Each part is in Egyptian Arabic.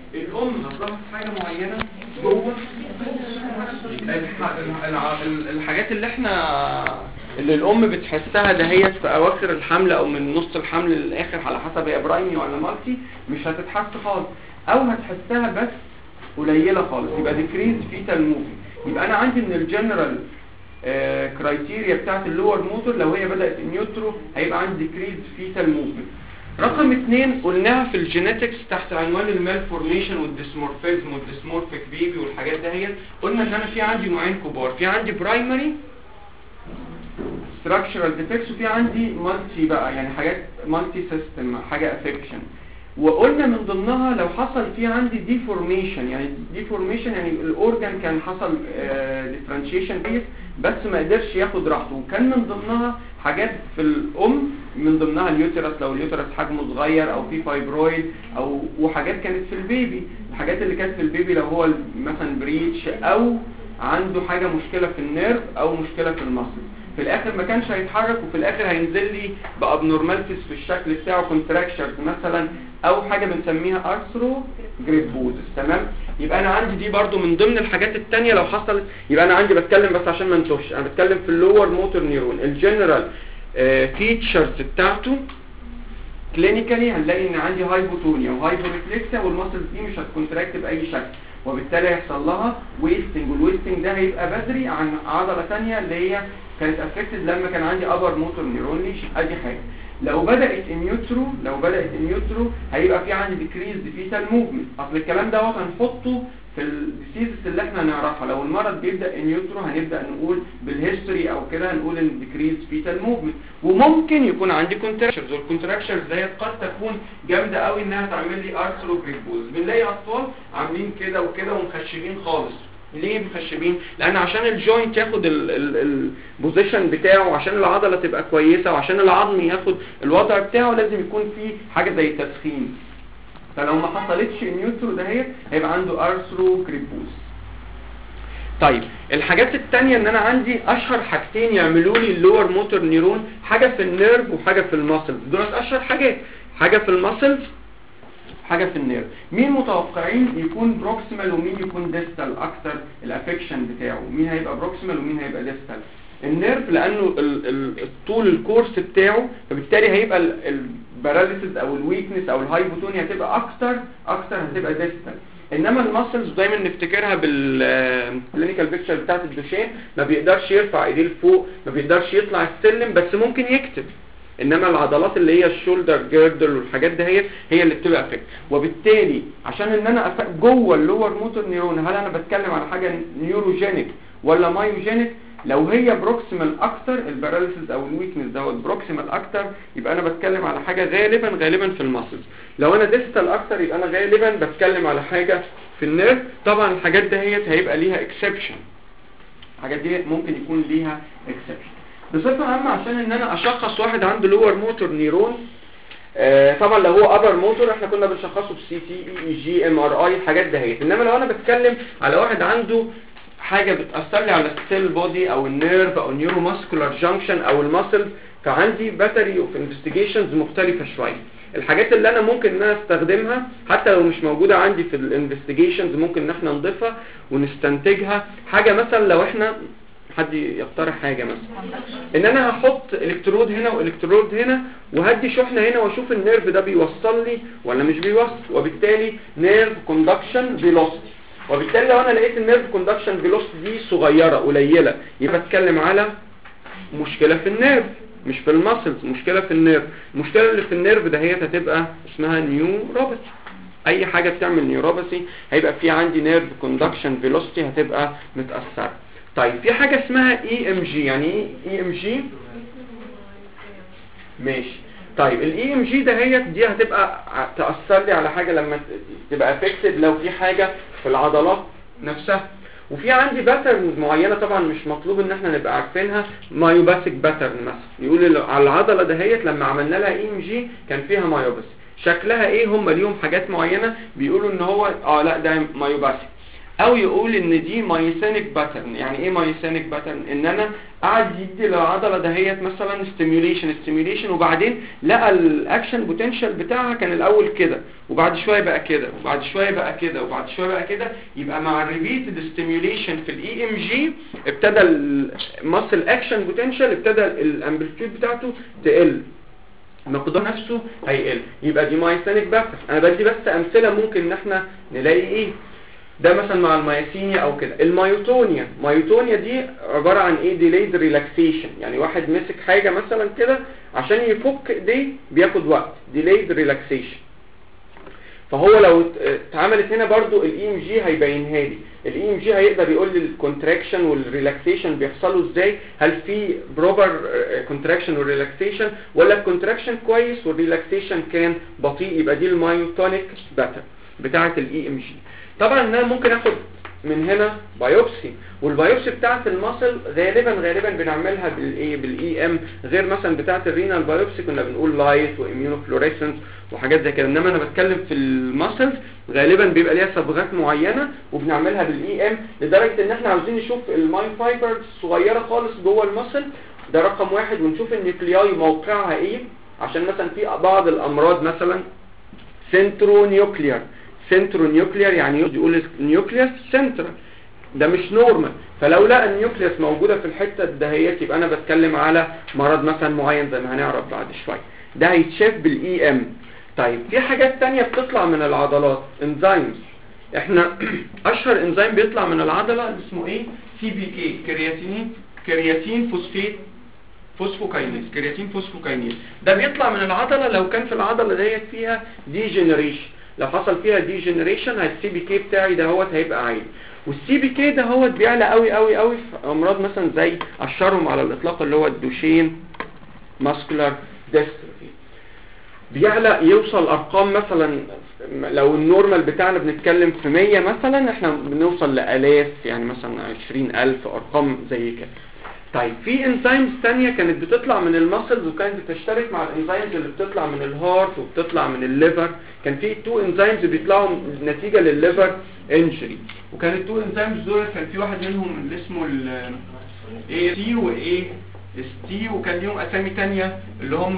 الام هتلاحظ حاجه معينه جوه الح- الع- ال- الحاجات اللي احنا اللي الام بتحسها دهيت في اواخر الحمل او من نص الحمل للاخر على حسب هي برايمي ولا مالتي مش هتتحس خالص او هتحسها بس قليله خالص يبقى ديكريز فيتال موفي يبقى انا عندي من الجنرال كرايتيريا بتاعت اللور موتور لو هي بدات نيوترو هيبقى عندي ديكريز فيتال موفمنت رقم اثنين قلناها في الجينيتكس تحت عنوان المال فورميشن والديسمورفيزم والديسمورفيك بيبي والحاجات دهيت قلنا ان انا في عندي نوعين كبار في عندي برايمري structural defects وفي عندي مالتي بقى يعني حاجات مالتي سيستم حاجه افكشن وقلنا من ضمنها لو حصل في عندي ديفورميشن يعني ديفورميشن يعني الاورجان كان حصل ديفرنشيشن كويس بس ما قدرش ياخد راحته وكان من ضمنها حاجات في الام من ضمنها اليوترس لو اليوترس حجمه صغير او في فايبرويد او وحاجات كانت في البيبي الحاجات اللي كانت في البيبي لو هو مثلا بريتش او عنده حاجه مشكله في النيرف او مشكله في المصل في الاخر ما كانش هيتحرك وفي الاخر هينزل لي بابنورمالتيز في الشكل بتاعه كونتراكشرز مثلا او حاجه بنسميها ارثرو جريبوزس تمام يبقى انا عندي دي برضو من ضمن الحاجات التانية لو حصلت يبقى انا عندي بتكلم بس عشان ما انتوش انا بتكلم في اللور موتور نيرون الجنرال فيتشرز بتاعته كلينيكالي هنلاقي ان عندي هايبوتونيا وهايبوريفلكسيا والماسلز دي مش هتكونتراكت باي شكل وبالتالي هيحصل لها ويستنج والويستنج ده هيبقى بدري عن عضله ثانيه اللي هي كانت افكتد لما كان عندي ابر موتور نيرون ليشن ادي حاجه لو بدات النيوترو لو بدات النيوترو هيبقى في عندي ديكريز فيتال موفمنت اصل الكلام دوت هنحطه في الديسيزز اللي احنا نعرفها لو المرض بيبدا نيوترو هنبدا نقول بالهيستوري او كده هنقول ان ديكريز فيتال موفمنت وممكن يكون عندي كونتراكشرز والكونتراكشرز ديت قد تكون جامده قوي انها تعمل لي ارثرو بريبوز بنلاقي اطفال عاملين كده وكده ومخشبين خالص ليه مخشبين لان عشان الجوينت ياخد البوزيشن بتاعه وعشان العضله تبقى كويسه وعشان العظم ياخد الوضع بتاعه لازم يكون فيه حاجه زي تسخين فلو ما حصلتش النيوترو دهيت هيبقى عنده ارثرو كريبوز طيب الحاجات التانية ان انا عندي اشهر حاجتين يعملوا لي اللور موتور نيرون حاجة في النيرف وحاجة في الماسلز دولت اشهر حاجات حاجة في الماسلز حاجة في النيرف مين متوقعين يكون بروكسيمال ومين يكون ديستال اكتر الافكشن بتاعه مين هيبقى بروكسيمال ومين هيبقى ديستال النيرف لانه ال- ال- الطول الكورس بتاعه فبالتالي هيبقى الباراليسيس او الويكنس او الهايبوتونيا هتبقى اكتر اكتر هتبقى ديستال انما الماسلز دايما نفتكرها بالكلينيكال بيكتشر بتاعت الدوشين ما بيقدرش يرفع ايديه لفوق ما بيقدرش يطلع السلم بس ممكن يكتب انما العضلات اللي هي الشولدر جيردل والحاجات ده هي هي اللي بتبقى افكت وبالتالي عشان ان انا أفق جوه اللور موتور نيرون هل انا بتكلم على حاجه نيوروجينيك ولا مايوجينيك لو هي بروكسيمال اكتر الباراليسيس او الويكنس دوت بروكسيمال اكتر يبقى انا بتكلم على حاجه غالبا غالبا في الماسلز لو انا ديستال اكتر يبقى انا غالبا بتكلم على حاجه في النيرف طبعا الحاجات دهيت هيبقى ليها اكسبشن الحاجات دي ممكن يكون ليها اكسبشن بصفه عامه عشان ان انا اشخص واحد عنده لور موتور نيرون آه طبعا لو هو ابر موتور احنا كنا بنشخصه بسي تي اي جي ام ار اي الحاجات دهيت انما لو انا بتكلم على واحد عنده حاجه بتاثر لي على السيل بودي او النيرف او النيورو ماسكولار جانكشن او الماسل فعندي باتري اوف انفستيجيشنز مختلفه شويه الحاجات اللي انا ممكن ان انا استخدمها حتى لو مش موجوده عندي في الانفستيجيشنز ممكن ان احنا نضيفها ونستنتجها حاجه مثلا لو احنا حد يقترح حاجه مثلا ان انا هحط الكترود هنا والكترود هنا وهدي شحنه هنا واشوف النيرف ده بيوصل لي ولا مش بيوصل وبالتالي نيرف كوندكشن فيلوسيتي وبالتالي لو انا لقيت النيرف كوندكشن فيلوسيتي دي صغيره قليله يبقى اتكلم على مشكله في النيرف مش في الماسلز مشكله في النيرف المشكله اللي في النيرف ده هي هتبقى اسمها نيوروباثي اي حاجه بتعمل نيوروباثي هيبقى في عندي نيرف كوندكشن فيلوسيتي هتبقى متاثره طيب في حاجه اسمها اي ام جي يعني ايه اي ام جي ماشي طيب الاي ام جي دهيت دي هتبقى ع- تاثر لي على حاجه لما ت- تبقى افكتد لو في حاجه في العضلات نفسها وفي عندي باترنز معينه طبعا مش مطلوب ان احنا نبقى عارفينها مايوباثيك باترن مثلا يقول ال- على العضله دهيت لما عملنا لها اي ام جي كان فيها مايوباثي شكلها ايه هم ليهم حاجات معينه بيقولوا ان هو اه لا ده مايوباثي او يقول ان دي مايسينيك باترن يعني ايه مايسينيك باترن ان انا قاعد يدي للعضله دهيت مثلا ستيميوليشن ستيميوليشن وبعدين لقى الاكشن بوتنشال بتاعها كان الاول كده وبعد شويه بقى كده وبعد شويه بقى كده وبعد شويه بقى كده يبقى مع الريبيتد ستيميوليشن في الاي ام جي ابتدى الماسل اكشن بوتنشال ابتدى الامبليتيود بتاعته تقل المقدار نفسه هيقل يبقى دي مايسينيك باترن انا بدي بس امثله ممكن ان احنا نلاقي ايه ده مثلا مع المايسينيا او كده المايوتونيا مايوتونيا دي عبارة عن ايه ديليد ريلاكسيشن يعني واحد مسك حاجة مثلا كده عشان يفك ايديه بياخد وقت ديليد ريلاكسيشن فهو لو اتعملت هنا برضو الاي ام جي هيبينها لي الاي ام جي هيقدر يقول لي الكونتراكشن والريلاكسيشن بيحصلوا ازاي هل في بروبر كونتراكشن والريلاكسيشن ولا الكونتراكشن كويس والريلاكسيشن كان بطيء يبقى دي المايوتونيك باتر بتاعه الاي ام جي طبعا انا ممكن اخد من هنا بايوبسي والبايوبسي بتاعه المصل غالبا غالبا بنعملها بالايه بالاي ام غير مثلا بتاعه الرينال بايوبسي كنا بنقول لايت واميونوفلوريسنس وحاجات زي كده انما انا بتكلم في المسلز غالبا بيبقى ليها صبغات معينه وبنعملها بالاي ام لدرجه ان احنا عاوزين نشوف الماين فايبرز الصغيره خالص جوه المسل ده رقم واحد ونشوف النيوكلياي موقعها ايه عشان مثلا في بعض الامراض مثلا سنترو نيوكليار سنترو نيوكليار يعني يقول النيوكليوس سنترال ده مش نورمال فلو لقى النيوكليوس موجودة في الحتة الدهيات يبقى انا بتكلم على مرض مثلا معين زي ما هنعرف بعد شوية ده هيتشاف بالاي ام طيب في حاجات تانية بتطلع من العضلات انزيمز احنا اشهر انزيم بيطلع من العضلة اسمه ايه سي بي كي كرياتين كرياتين فوسفيت فوسفوكاينيز كرياتين فوسفوكاينيز ده بيطلع من العضلة لو كان في العضلة ديت فيها ديجنريشن لو حصل فيها ديجنريشن السي بي كي بتاعي ده هوت هيبقى عالي والسي بي كي ده هوت بيعلى قوي قوي قوي في امراض مثلا زي اشهرهم على الاطلاق اللي هو الدوشين ماسكولار ديستروفي بيعلى يوصل ارقام مثلا لو النورمال بتاعنا بنتكلم في 100 مثلا احنا بنوصل لالاف يعني مثلا 20000 ارقام زي كده طيب في انزيمز ثانيه كانت بتطلع من المسلز وكانت بتشترك مع الانزيمز اللي بتطلع من الهارت وبتطلع من الليفر كان في تو انزيمز بيطلعوا نتيجه للليفر انجري وكان التو انزيمز دول كان في واحد منهم اللي اسمه الاي تي واي اس تي وكان ليهم اسامي ثانيه اللي هم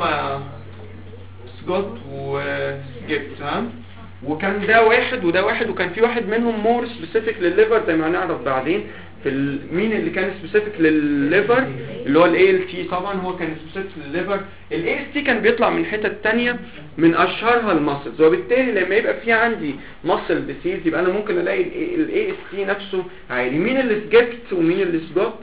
سكوت وسكيبت ها وكان ده واحد وده واحد وكان في واحد منهم مور سبيسيفيك للليفر زي ما هنعرف بعدين في ال... مين اللي كان سبيسيفيك للليفر اللي هو الاي ال تي طبعا هو كان سبيسيفيك للليفر الاي اس تي كان بيطلع من حتت تانية من اشهرها الماسلز وبالتالي لما يبقى في عندي ماسل ديسيز يبقى انا ممكن الاقي الاي اس تي نفسه عالي مين اللي سجبت ومين اللي سجوت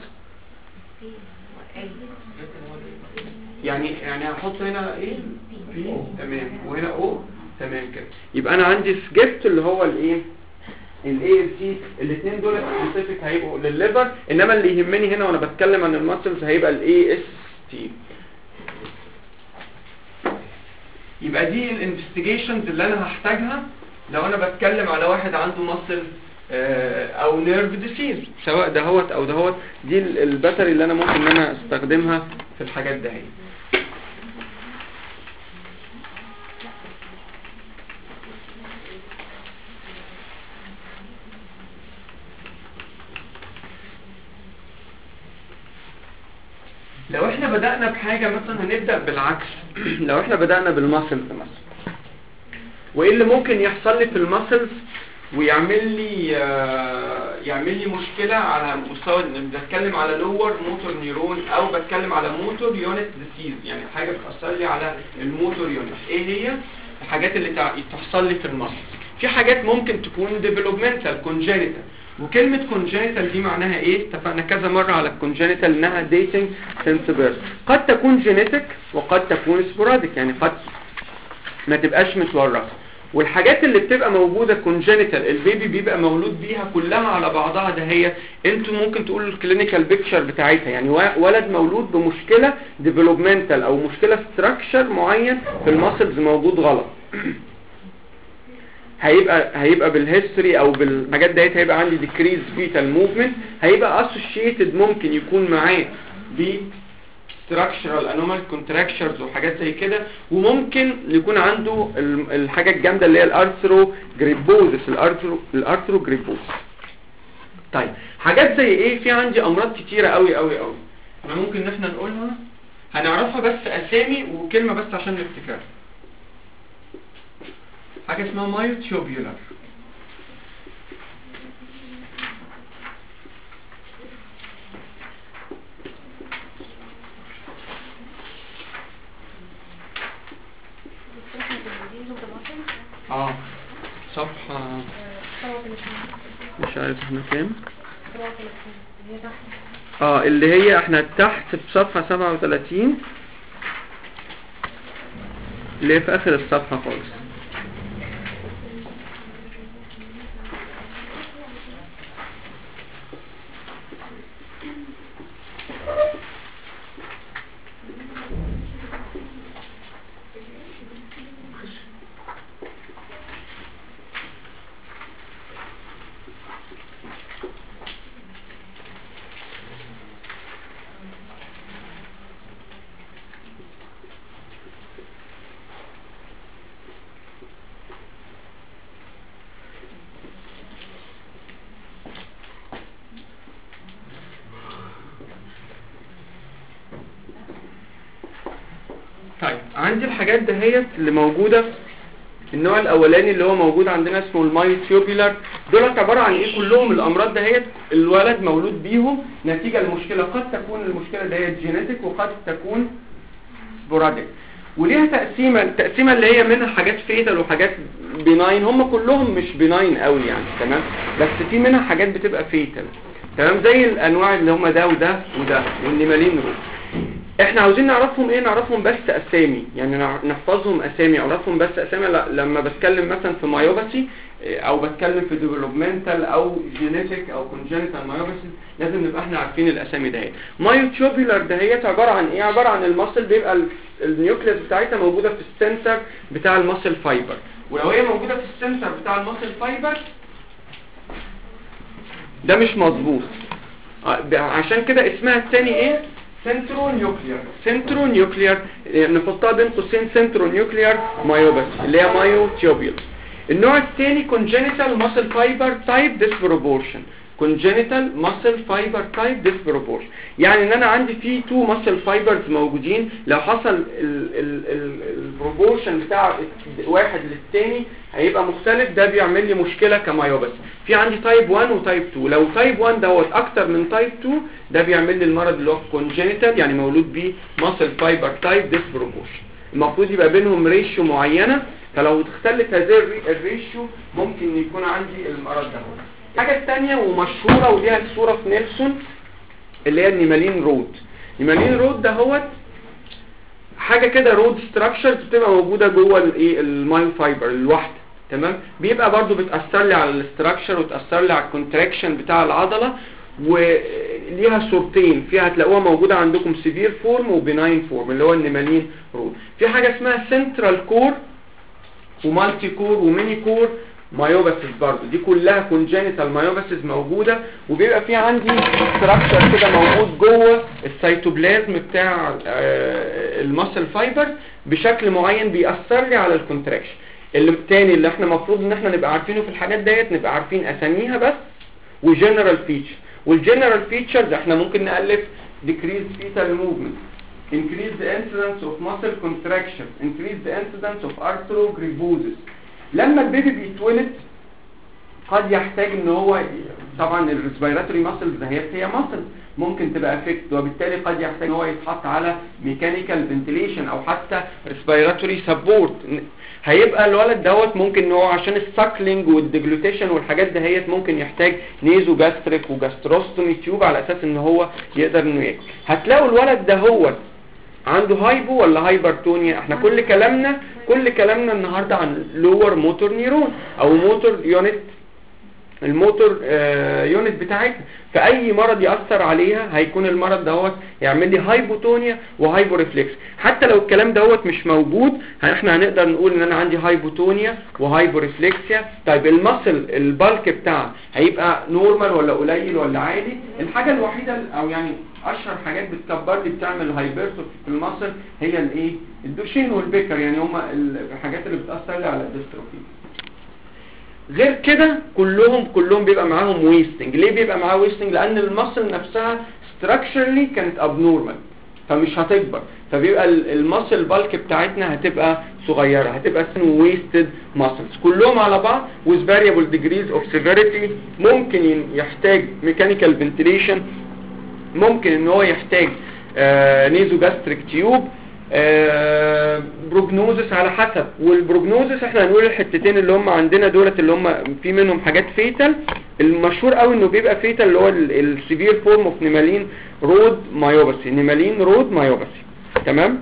يعني يعني هحط هنا ايه بي تمام وهنا او تمام كده يبقى انا عندي سجبت اللي هو الايه الاي ال سي الاثنين دول سبيسيفيك هيبقوا للليفر انما اللي يهمني هنا وانا بتكلم عن الماسلز هيبقى الاي اس تي يبقى دي الانفستيجيشنز اللي انا هحتاجها لو انا بتكلم على واحد عنده ماسل او نيرف ديسيز سواء دهوت او دهوت دي الباتري اللي انا ممكن ان انا استخدمها في الحاجات دهيت لو احنا بدأنا بحاجة مثلا هنبدأ بالعكس لو احنا بدأنا بالماسلز مثلا وايه اللي ممكن يحصل لي في الماسلز ويعمل لي آه يعمل لي مشكلة على مستوى بتكلم على لور موتور نيرون او بتكلم على موتور يونت ديسيز يعني حاجة بتأثر لي على الموتور يونت ايه هي الحاجات اللي تحصل لي في الماسلز في حاجات ممكن تكون ديفلوبمنتال كونجينيتال وكلمة congenital دي معناها ايه اتفقنا كذا مرة على congenital انها dating since birth قد تكون genetic وقد تكون sporadic يعني قد ما تبقاش متورثة والحاجات اللي بتبقى موجودة congenital البيبي بيبقى مولود بيها كلها على بعضها ده هي انتوا ممكن تقولوا الكلينيكال بيكتشر بتاعتها يعني ولد مولود بمشكلة developmental او مشكلة structure معين في الماسلز موجود غلط هيبقى هيبقى بالهيستوري او بالحاجات ديت هيبقى عندي ديكريز فيتال موفمنت هيبقى اسوشيتد ممكن يكون معاه ب structural anomal contractures وحاجات زي كده وممكن يكون عنده الحاجه الجامده اللي هي الارثرو جريبوزس الارثرو الارثرو جريبوزس طيب حاجات زي ايه في عندي امراض كتيره قوي قوي قوي احنا ممكن ان احنا نقولها هنعرفها بس اسامي وكلمه بس عشان نفتكرها حاجه اسمها مايوتيوبيولار اه صفحة مش عارف احنا كام اه اللي هي احنا تحت في صفحة 37 اللي هي في اخر الصفحة خالص طيب عندي الحاجات دهيت اللي موجودة النوع الاولاني اللي هو موجود عندنا اسمه المايوتيوبيولار دولت عبارة عن ايه كلهم الامراض دهيت الولد مولود بيهم نتيجة المشكلة قد تكون المشكلة دهيت جينيتك وقد تكون سبوراديك وليها تقسيمة التقسيمة اللي هي منها حاجات فيتال وحاجات بناين هم كلهم مش بناين قوي يعني تمام بس في منها حاجات بتبقى فيتال تمام زي الانواع اللي هم ده وده وده والنمالين رول احنا عاوزين نعرفهم ايه نعرفهم بس اسامي يعني نع- نحفظهم اسامي اعرفهم بس اسامي لا- لما بتكلم مثلا في مايوباثي اه، او بتكلم في ديفلوبمنتال او جينيتك او كونجنتال مايوباثي لازم نبقى احنا عارفين الاسامي دهيت مايوتيوبيولار دهيت عباره عن ايه عباره عن المصل بيبقى ال- النيوكليس بتاعتها موجوده في السنتر بتاع المصل فايبر ولو هي موجوده في السنتر بتاع المصل فايبر ده مش مظبوط اه، ب- عشان كده اسمها الثاني ايه سنترو نيوكليار سنترو نيوكليار نحطها بين قوسين سنترو نيوكليار مايوباث اللي هي مايو تيوبيول النوع الثاني كونجنتال ماسل فايبر تايب ديسبروبورشن congenital muscle fiber type disproportion يعني ان انا عندي في تو muscle fibers موجودين لو حصل البروبورشن بتاع واحد للتاني هيبقى مختلف ده بيعمل لي مشكلة كمايوباث في عندي تايب 1 وتايب 2 لو تايب 1 دوت اكتر من تايب 2 ده بيعمل لي المرض اللي هو congenital يعني مولود بيه muscle fiber type disproportion المفروض يبقى بينهم ريشيو معينة فلو اختلت هذه الري- الريشيو ممكن يكون عندي المرض ده الحاجة الثانية ومشهورة وليها الصورة في نيلسون اللي هي النيمالين رود نيمالين رود ده هو حاجة كده رود ستراكشرز بتبقى موجودة جوه الايه المايو فايبر الواحدة تمام بيبقى برضو بتأثر لي على الاستراكشر وتأثر لي على الكونتراكشن بتاع العضلة وليها صورتين فيها هتلاقوها موجودة عندكم سيفير فورم وبناين فورم اللي هو النيمالين رود في حاجة اسمها سنترال كور ومالتي كور وميني كور مايوباسيس برضو دي كلها كونجينيتال مايوباسيس موجودة وبيبقى في عندي ستراكشر كده موجود جوه السيتوبلازم بتاع الماسل فايبر بشكل معين بيأثر لي على الكونتراكشن اللي التاني اللي احنا المفروض ان احنا نبقى عارفينه في الحاجات ديت نبقى عارفين اساميها بس وجنرال فيتشر والجنرال فيتشرز احنا ممكن نألف decrease fetal movement increase the incidence of muscle contraction increase the incidence of arthrogryposis لما البيبي بيتولد قد يحتاج ان هو طبعا الريسبيراتوري ماسلز دهيت هي ماسل ممكن تبقى افكت وبالتالي قد يحتاج ان هو يتحط على ميكانيكال فنتيليشن او حتى ريسبيراتوري سبورت هيبقى الولد دوت ممكن ان هو عشان الساكلينج والديجلوتيشن والحاجات دهيت ممكن يحتاج نيزو جاستريك وجاستروستومي تيوب على اساس ان هو يقدر انه ياكل هتلاقوا الولد دهوت عنده هايبو ولا هايبرتونيا احنا كل كلامنا كل كلامنا النهارده عن لور موتور نيرون او موتور يونت الموتور آه يونت بتاعتها فاي مرض ياثر عليها هيكون المرض دوت يعمل لي هايبوتونيا وهايبوريفلكس حتى لو الكلام دوت مش موجود احنا هنقدر نقول ان انا عندي هايبوتونيا وهايبوريفلكسيا طيب المسل البالك بتاعها هيبقى نورمال ولا قليل ولا عالي الحاجه الوحيده او يعني اشهر حاجات بتكبر لي بتعمل هايبرتروفي في المسل هي الايه الدوشين والبيكر يعني هما الحاجات اللي بتاثر لي على الديستروفي غير كده كلهم كلهم بيبقى معاهم ويستنج ليه بيبقى معاه ويستنج لان المصل نفسها structurally كانت abnormal فمش هتكبر فبيبقى المصل بالك بتاعتنا هتبقى صغيرة هتبقى ويستد muscles كلهم على بعض with variable degrees of severity ممكن يحتاج mechanical ventilation ممكن ان هو يحتاج نيزو جاستريك تيوب بروجنوزس على حسب والبروجنوزس احنا هنقول الحتتين اللي هم عندنا دولت اللي هم في منهم حاجات فيتال المشهور قوي انه بيبقى فيتال اللي هو السيفير فورم اوف نيمالين رود مايوباسي نيمالين رود مايوباسي تمام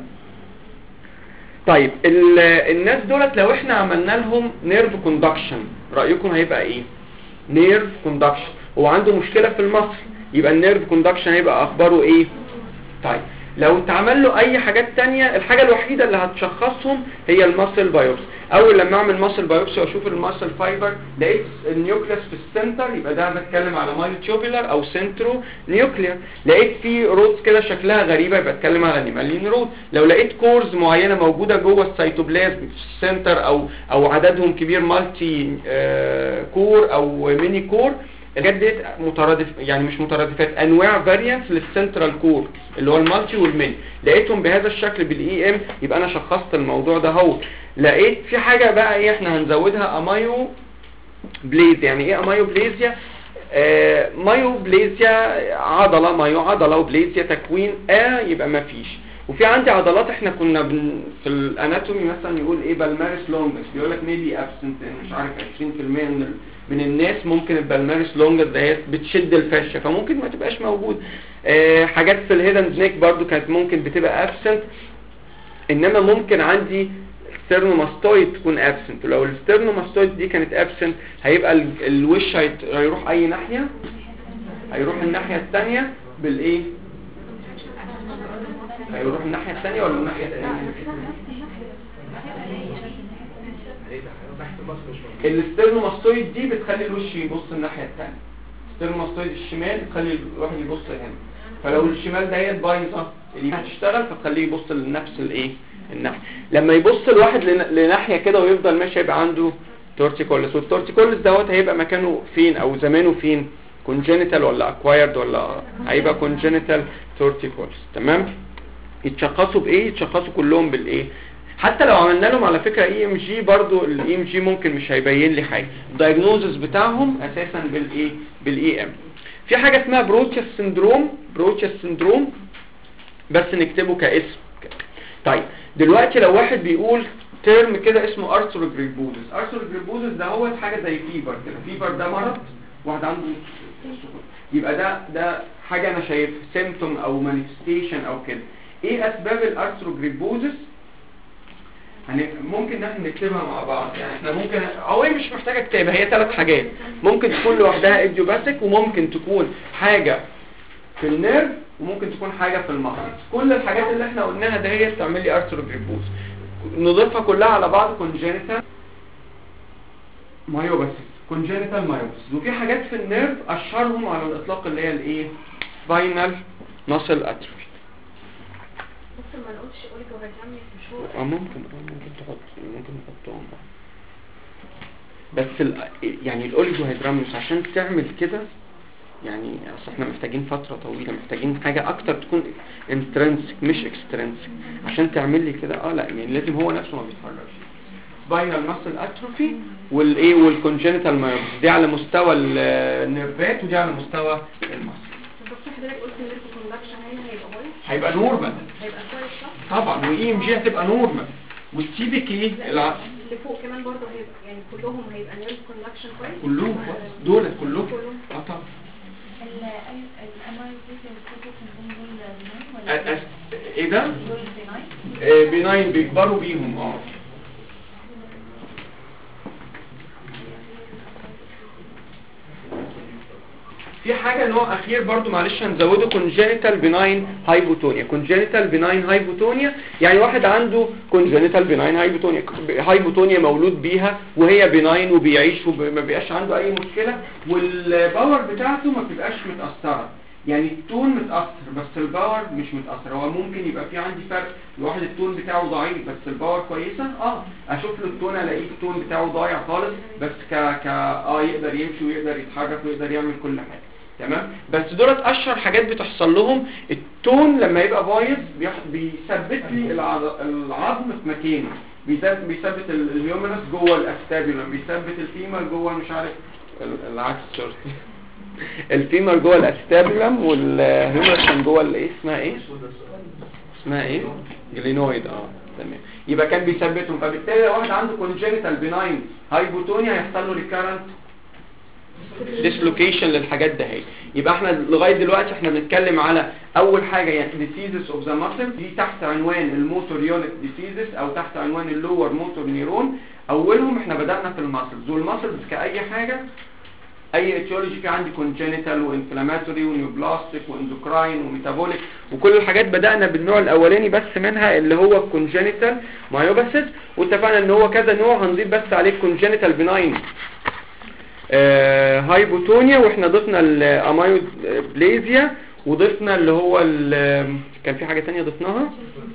طيب الناس دولت لو احنا عملنا لهم نيرف كوندكشن رايكم هيبقى ايه نيرف كوندكشن هو عنده مشكله في المصل يبقى النيرف كوندكشن هيبقى اخباره ايه طيب لو اتعمل له اي حاجات تانية الحاجة الوحيدة اللي هتشخصهم هي الماسل بايوبسي اول لما اعمل ماسل بايوبسي واشوف الماسل فايبر لقيت النيوكليس في السنتر يبقى ده بتكلم على مايو تيوبولار او سنترو نيوكلير لقيت في رودز كده شكلها غريبة يبقى اتكلم على نيمالين رود لو لقيت كورز معينة موجودة جوه السيتوبلازم في السنتر او او عددهم كبير مالتي آه كور او ميني كور الحاجات ديت مترادف يعني مش مترادفات انواع فاريانس للسنترال كور اللي هو المالتي والمين لقيتهم بهذا الشكل بالاي ام يبقى انا شخصت الموضوع ده اهو لقيت في حاجه بقى ايه احنا هنزودها امايو بليز يعني ايه امايو بليزيا آه مايو بليزيا عضله مايو عضله وبليزيا تكوين ا يبقى ما فيش وفي عندي عضلات احنا كنا بن في الاناتومي مثلا يقول ايه بالمارس لونجس بيقول لك ميبي ابسنت مش عارف 20% من ال... من الناس ممكن البالمارس لونجس دهيت بتشد الفشه فممكن ما تبقاش موجود آه حاجات في الهيدن نيك برضو كانت ممكن بتبقى ابسنت انما ممكن عندي ستيرنوماستويد تكون ابسنت ولو الستيرنوماستويد دي كانت ابسنت هيبقى ال... الوش هيت... هيروح اي ناحيه هيروح الناحيه الثانيه بالايه هيروح الناحيه الثانيه ولا الناحيه الثانيه الاسترنوماستويد دي بتخلي الوش يبص الناحيه الثانيه الاسترنوماستويد الشمال بتخلي الواحد يبص هنا فلو الشمال دهيت بايظه اليمين هتشتغل فتخليه يبص لنفس الايه الناحيه لما يبص الواحد لناحيه كده ويفضل ماشي يبقى عنده تورتيكولس والتورتيكولس دوت هيبقى مكانه فين او زمانه فين كونجينيتال ولا اكوايرد ولا هيبقى كونجينيتال تورتيكولس تمام يتشخصوا بايه يتشخصوا كلهم بالايه حتى لو عملنا لهم على فكره اي ام جي برضو الاي ام جي ممكن مش هيبين لي حاجه الدايجنوزس بتاعهم اساسا بالايه بالاي ام في حاجه اسمها بروتشس سندروم بروتشس سندروم بس نكتبه كاسم طيب دلوقتي لو واحد بيقول ترم كده اسمه ارثروجريبوزس ارثروجريبوزس ده هو حاجه زي فيبر كده فيبر ده مرض واحد عنده يبقى ده ده حاجه انا شايف سيمتوم او مانيفستيشن او كده ايه اسباب الارثروجريبوزس يعني ممكن ان احنا نكتبها مع بعض يعني احنا ممكن او هي مش محتاجه كتابه هي ثلاث حاجات ممكن تكون لوحدها ايديوباثيك وممكن تكون حاجه في النيرف وممكن تكون حاجه في المخ كل الحاجات اللي احنا قلناها ده هي بتعمل لي ارثروجريبوز نضيفها كلها على بعض كونجينيتال مايوباثي كونجينيتال مايوباثي وفي حاجات في النيرف اشهرهم على الاطلاق اللي هي الايه سباينال ناسل اتروفي ممكن ما نقولش اوريجو هيدراميك مش هو اه ممكن اه ممكن تحط ممكن نحطهم بس ال... يعني الاوليجو هيدراميوس عشان تعمل كده يعني اصل احنا محتاجين فترة طويلة محتاجين حاجة اكتر تكون انترنسك مش اكسترنسك عشان تعمل لي كده اه لا يعني لازم هو نفسه ما بيتحركش سباينال ماسل اتروفي والايه والكونجنتال مايوبس دي على مستوى النيرفات ودي على مستوى الماسل بس حضرتك قلت ان الكوندكشن هنا هيبقى بايظ هيبقى نورمال هيبقى كويس صح طبعا واي ام جي هتبقى نورمال والسي بي كي الع... اللي فوق كمان برضه هيبقى يعني كلهم هيبقى نيرف كوندكشن كويس كلهم كويس دول كلهم كلهم. اه طبعا أ- الامايل أس- ايه ده دول بناين آه، بناين بيكبروا بيهم اه في حاجة نوع أخير برضو معلش هنزوده congenital benign hypotonia congenital benign hypotonia يعني واحد عنده congenital benign hypotonia hypotonia مولود بيها وهي benign وبيعيش وما بيبقاش عنده أي مشكلة والباور بتاعته ما بتبقاش متأثرة يعني التون متاثر بس الباور مش متاثر هو ممكن يبقى في عندي فرق الواحد التون بتاعه ضعيف بس الباور كويسه اه اشوف له التون الاقيه التون بتاعه ضايع خالص بس ك ك اه يقدر يمشي ويقدر يتحرك ويقدر يعمل كل حاجه تمام بس دولت اشهر حاجات بتحصل لهم التون لما يبقى بايظ بيح- بيثبت لي العض- العظم في مكانه بيثبت بيثبت ال- الهيومرس جوه الاستابيولم بيثبت الفيمر جوه مش عارف ال- العكس سوري الفيمر جوه الاستابيولم والهيومرس كان جوه الايه اسمها ايه اسمها ايه جلينويد اه تمام يبقى كان بيثبتهم فبالتالي لو واحد عنده كونجنتال بناين هايبوتونيا هيحصل له ريكارنت ديسلوكيشن للحاجات ده هي يبقى احنا لغايه دلوقتي احنا بنتكلم على اول حاجه يعني diseases اوف ذا muscle دي تحت عنوان الموتور يونت diseases او تحت عنوان اللور موتور نيرون اولهم احنا بدانا في الماسلز والماسلز كاي حاجه اي اتيولوجي في عندي كونجنتال وانفلاماتوري ونيوبلاستيك واندوكراين وميتابوليك وكل الحاجات بدانا بالنوع الاولاني بس منها اللي هو الكونجنتال مايوباسيس واتفقنا ان هو كذا نوع هنضيف بس عليه الكونجنتال بناين آه، هايبوتونيا واحنا ضفنا الامايود بليزيا وضفنا اللي هو ال- كان في حاجة تانية ضفناها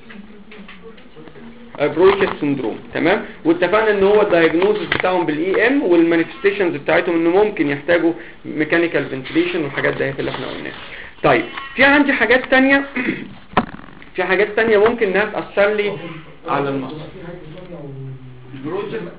بروكيت سندروم تمام واتفقنا ان هو الدايجنوزس بتاعهم بالاي ام والمانيفستيشنز بتاعتهم انه ممكن يحتاجوا ميكانيكال فنتليشن والحاجات ديت اللي احنا قلناها طيب في عندي حاجات تانية في حاجات تانية ممكن انها تأثر لي على المصر البروجكت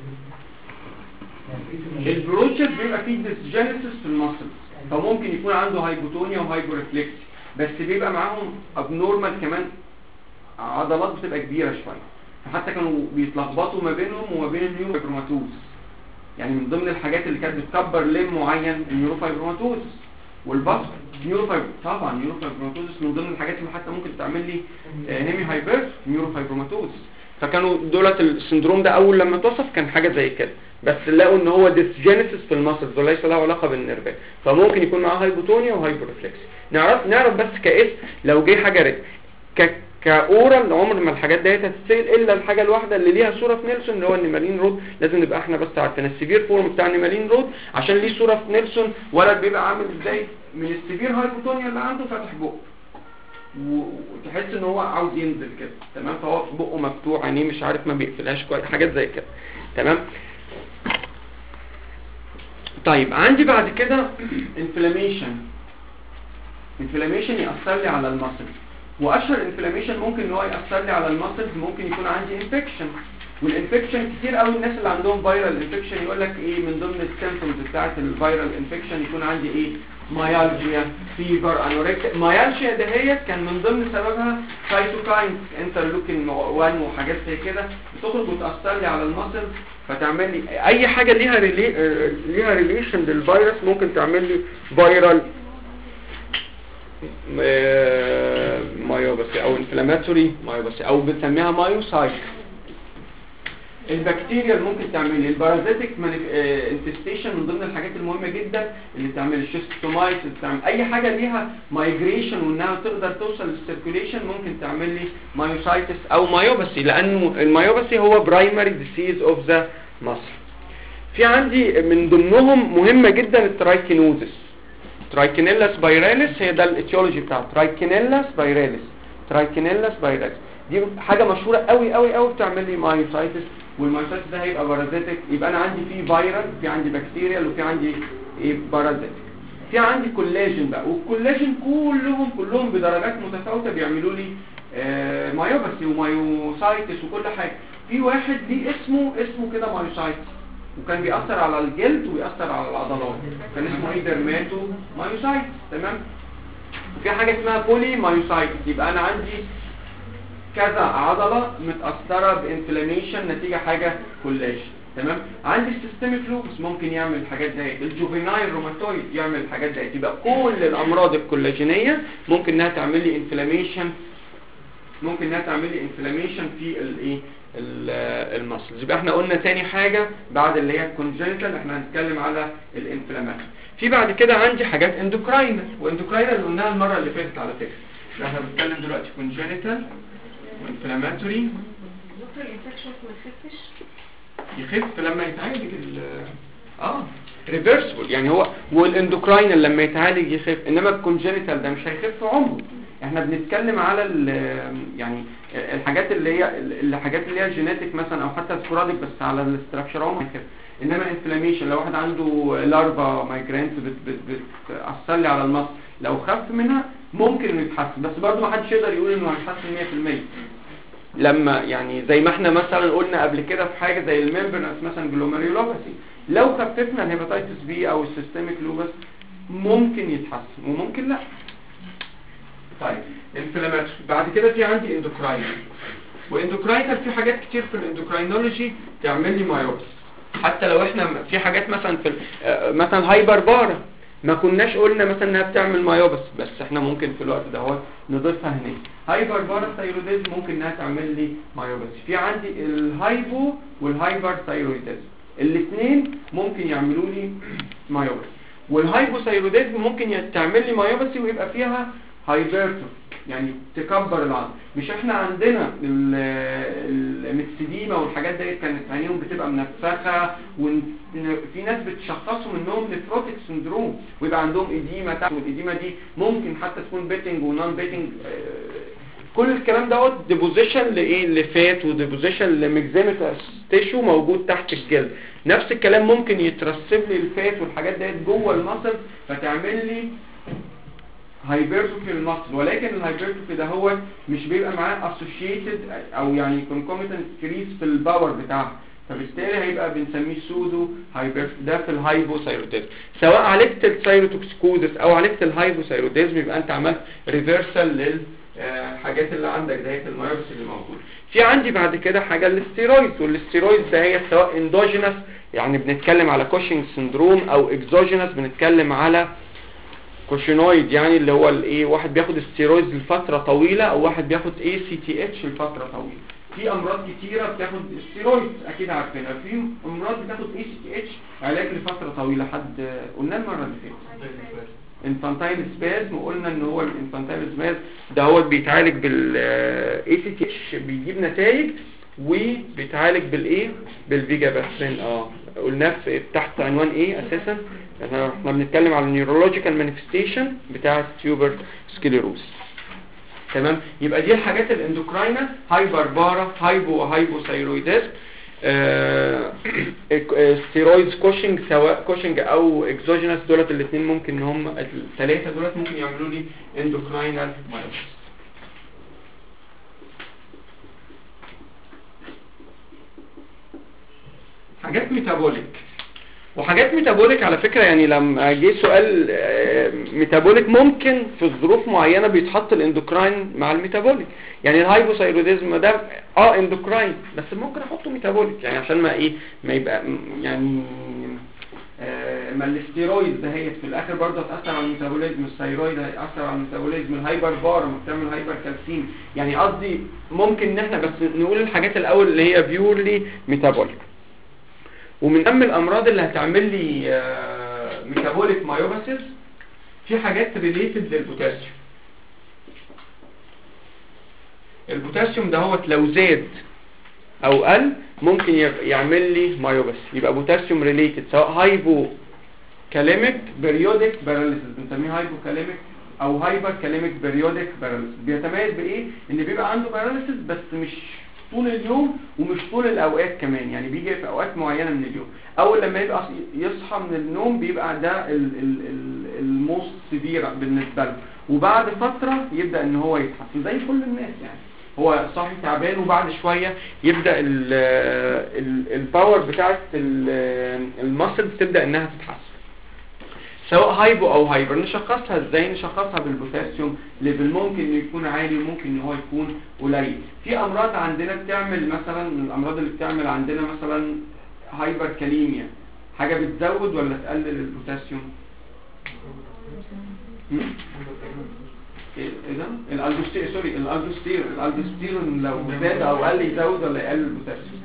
البروتشر بيبقى فيه ديسجينيسيس في المصل فممكن يكون عنده هايبوتونيا وهايبورفلكس بس بيبقى معاهم ابنورمال كمان عضلات بتبقى كبيره شويه فحتى كانوا بيتلخبطوا ما بينهم وما بين النيوروفايبروماتوز يعني من ضمن الحاجات اللي كانت بتكبر لم معين النيوروفايبروماتوز والبصر نيوروفايب طبعا نيوروفايبروماتوز من ضمن الحاجات اللي حتى ممكن تعمل لي آه، هيمي هايبر نيوروفايبروماتوز فكانوا دولت السندروم ده اول لما اتوصف كان حاجه زي كده بس لقوا ان هو ديسجينيسيس في المصل وليس له علاقه بالنيرفات فممكن يكون معاه هايبوتونيا وهايبورفلكس نعرف نعرف بس كاسم لو جه حاجه رد ك كاورال عمر ما الحاجات ديت هتتسال الا الحاجه الواحده اللي ليها صوره في نيلسون اللي هو النيمالين رود لازم نبقى احنا بس عارفين السيفير فورم بتاع النيمالين رود عشان ليه صوره في نيلسون ولد بيبقى عامل ازاي من السيفير هايبوتونيا اللي عنده فاتح بقه و- وتحس ان هو عاوز ينزل كده تمام فهو في بقه مفتوح عينيه مش عارف ما بيقفلهاش كويس حاجات زي كده تمام طيب عندي بعد كده انفلاميشن انفلاميشن يأثر لي على المصل واشهر انفلاميشن ممكن ان هو يأثر لي على المصل ممكن يكون عندي انفكشن والانفكشن كتير قوي الناس اللي عندهم فيرال انفكشن يقول لك ايه من ضمن السيمبتومز بتاعه الفيرال انفكشن يكون عندي ايه مايالجيا فيفر انوركسيا مايالجيا دهيت كان من ضمن سببها سايتوكاينز انترلوكين 1 وحاجات زي كده بتخرج وتاثر لي على المصل فتعمل لي اي حاجه ليها ريلي... آه، ليها ريليشن للفيروس ممكن تعمل لي فيرال مايوباسي او انفلاماتوري مايوباسي او بنسميها مايوسايت البكتيريا اللي ممكن تعمل لي البارازيتك انفستيشن من ضمن الحاجات المهمه جدا اللي تعمل الشيستومايتس اللي تعمل اي حاجه ليها مايجريشن وانها تقدر توصل للسيركيوليشن ممكن تعمل لي مايوسايتس او مايوباسي لانه المايوباسي هو برايمري ديسيز اوف ذا مصر في عندي من ضمنهم مهمه جدا الترايكينوزس ترايكينيلا سبايراليس هي ده الاتيولوجي بتاعه ترايكينيلا سبايراليس ترايكينيلا سبايراليس دي حاجه مشهوره قوي قوي قوي بتعمل لي مايوسايتس والمايوسايتس ده هيبقى بارازيتك يبقى انا عندي فيه فيروس في عندي بكتيريال وفي عندي ايه بارازيتك في عندي كولاجين بقى والكولاجين كلهم كلهم بدرجات متفاوته بيعملوا لي آه مايوباسي ومايوسايتس وكل حاجه في واحد ليه اسمه اسمه كده مايوسايتس وكان بيأثر على الجلد وبيأثر على العضلات كان اسمه ايه درماتو مايوسايتس تمام وفي حاجه اسمها بولي مايوسايتس يبقى انا عندي كذا عضلة متأثرة بانفلاميشن نتيجة حاجة كولاج تمام عندي السيستميك لوبس ممكن يعمل الحاجات ديت الجوفينايل روماتويد يعمل الحاجات ديت يبقى كل الامراض الكولاجينية ممكن انها تعمل لي انفلاميشن ممكن انها تعمل لي انفلاميشن في الايه المسلز يبقى احنا قلنا تاني حاجة بعد اللي هي الكونجنتال احنا هنتكلم على الانفلاماتوري في بعد كده عندي حاجات اندوكراينال واندوكراينال اللي قلناها المرة اللي فاتت على فكرة احنا بنتكلم دلوقتي كونجنتال وانفلاماتوري دكتور الانفكشن ما تخفش يخف لما يتعالج ال اه ريفرسبل يعني هو والاندوكراين لما يتعالج يخف انما الكونجنتال ده مش هيخف عمره احنا بنتكلم على ال- يعني الحاجات اللي هي الحاجات اللي هي جينيتك مثلا او حتى سبوراديك بس على الاستراكشر عمره هيخف انما انفلاميشن لو واحد عنده لارفا مايجرينز بت بت بتاثر لي على المصل لو خف منها ممكن انه يتحسن بس برضه ما حدش يقدر يقول انه هيتحسن 100% لما يعني زي ما احنا مثلا قلنا قبل كده في حاجه زي الممبرنس مثلا جلوميريولوباثي لو خففنا الهيباتيتس بي او السيستميك لوبس ممكن يتحسن وممكن لا طيب انفلاماتوري بعد كده في عندي اندوكراين واندوكراينال في حاجات كتير في الاندوكراينولوجي تعمل لي مايوبس حتى لو احنا في حاجات مثلا في ال- آه، مثلا هايبر بارا ما كناش قلنا مثلا انها بتعمل مايوبس بس احنا ممكن في الوقت ده هو نضيفها هنا هايبر بارا ثايرويديزم ممكن انها تعمل لي مايوبس في عندي الهايبو والهايبر ثايرويديزم الاثنين ممكن يعملوا لي مايوبس والهايبوثايروديزم ممكن ي- تعمل لي مايوباسي ويبقى فيها هايبرتو يعني تكبر العظم مش احنا عندنا ال- المكسديما والحاجات ديت كانت عينيهم بتبقى منفخه وفي ناس بتشخصوا منهم نفروتيك سندروم ويبقى عندهم اديمه تحت والاديمه دي ممكن حتى تكون بيتنج ونون بيتنج كل الكلام دوت ديبوزيشن لايه لفات وديبوزيشن لمكزيمتاس تيشو موجود تحت الجلد نفس الكلام ممكن يترسب لي الفات والحاجات ديت جوه المصل فتعمل لي هايبرتروفي المصل ولكن الهايبرتروفي ده هو مش بيبقى معاه اسوشيتد او يعني كونكوميتنت كريس في الباور بتاعها فبالتالي هيبقى بنسميه سودو هايبر ده في الهايبوثايروديزم سواء عالجت الثايروتوكسيكوزس او عالجت الهايبوثايروديزم يبقى انت عملت ريفرسال لل آه، حاجات اللي عندك دهيت المايوبس اللي موجود في عندي بعد كده حاجه الاستيرويد والاستيرويد ده هي سواء اندوجينس يعني بنتكلم على كوشنج سندروم او اكزوجينس بنتكلم على كوشينويد يعني اللي هو الايه واحد بياخد استيرويد لفتره طويله او واحد بياخد اي سي تي اتش لفتره طويله في امراض كتيره بتاخد استيرويد اكيد عارفينها في امراض بتاخد اي سي تي اتش علاج لفتره طويله حد قلنا المره اللي فاتت انفانتايل سبازم وقلنا ان هو الانفانتايل سبازم ده هو بيتعالج بال اي سي تي اتش بيجيب نتائج وبيتعالج بالايه بالفيجا باسرين اه قلناه في تحت عنوان ايه اساسا احنا احنا بنتكلم على النيورولوجيكال مانيفستيشن بتاع تيوبر سكليروس تمام يبقى دي الحاجات الاندوكراينال هايبر بارا هايبو وهايبوثايرويدز ستيرويدز كوشنج سواء كوشنج او اكزوجينس دولت الاثنين ممكن ان هم الثلاثه دولت ممكن يعملوا لي اندوكراينال مايوبس حاجات ميتابوليك وحاجات ميتابوليك على فكرة يعني لما جه سؤال آه، ميتابوليك ممكن في ظروف معينة بيتحط الاندوكراين مع الميتابوليك يعني الهايبوثايروديزم ده اه اندوكراين بس ممكن احطه ميتابوليك يعني عشان ما ايه ما يبقى م- يعني آه، ما الاستيرويد ده هي في الاخر برضه هتاثر على الميتابوليزم الثايرويد هيأثر على الميتابوليزم الهايبر بار ما بتعمل هايبر كالسيم يعني قصدي ممكن ان احنا بس نقول الحاجات الاول اللي هي بيورلي ميتابوليك ومن اهم الامراض اللي هتعمل لي ميتابوليك مايوباسيس في حاجات ريليتد للبوتاسيوم البوتاسيوم ده هو لو زاد او قل ممكن يب- يعمل لي مايوباسي يبقى بوتاسيوم ريليتد سواء هايبو كاليميك بيريودك باراليسيس بنسميه هايبو كاليميك او هايبر كاليميك بيريودك باراليسيس بيتميز بايه ان بيبقى عنده باراليسيس بس مش طول اليوم ومش طول الاوقات كمان يعني بيجي في اوقات معينه من اليوم اول لما يبقى يصحى من النوم بيبقى ده الموست سيفير بالنسبه له وبعد فتره يبدا ان هو يتحسن زي كل الناس يعني هو صاحي تعبان وبعد شويه يبدا الباور بتاعت المسل تبدا انها تتحسن سواء هايبو او هايبر نشخصها ازاي نشخصها بالبوتاسيوم ليفل ممكن انه يكون عالي وممكن ان هو يكون قليل في امراض عندنا بتعمل مثلا من الامراض اللي بتعمل عندنا مثلا هايبر كاليميا حاجه بتزود ولا تقلل البوتاسيوم هم؟ ايه إيه ده الالدوستير سوري الالدوستير الالدوستيرون لو زاد او قل يزود ولا يقلل البوتاسيوم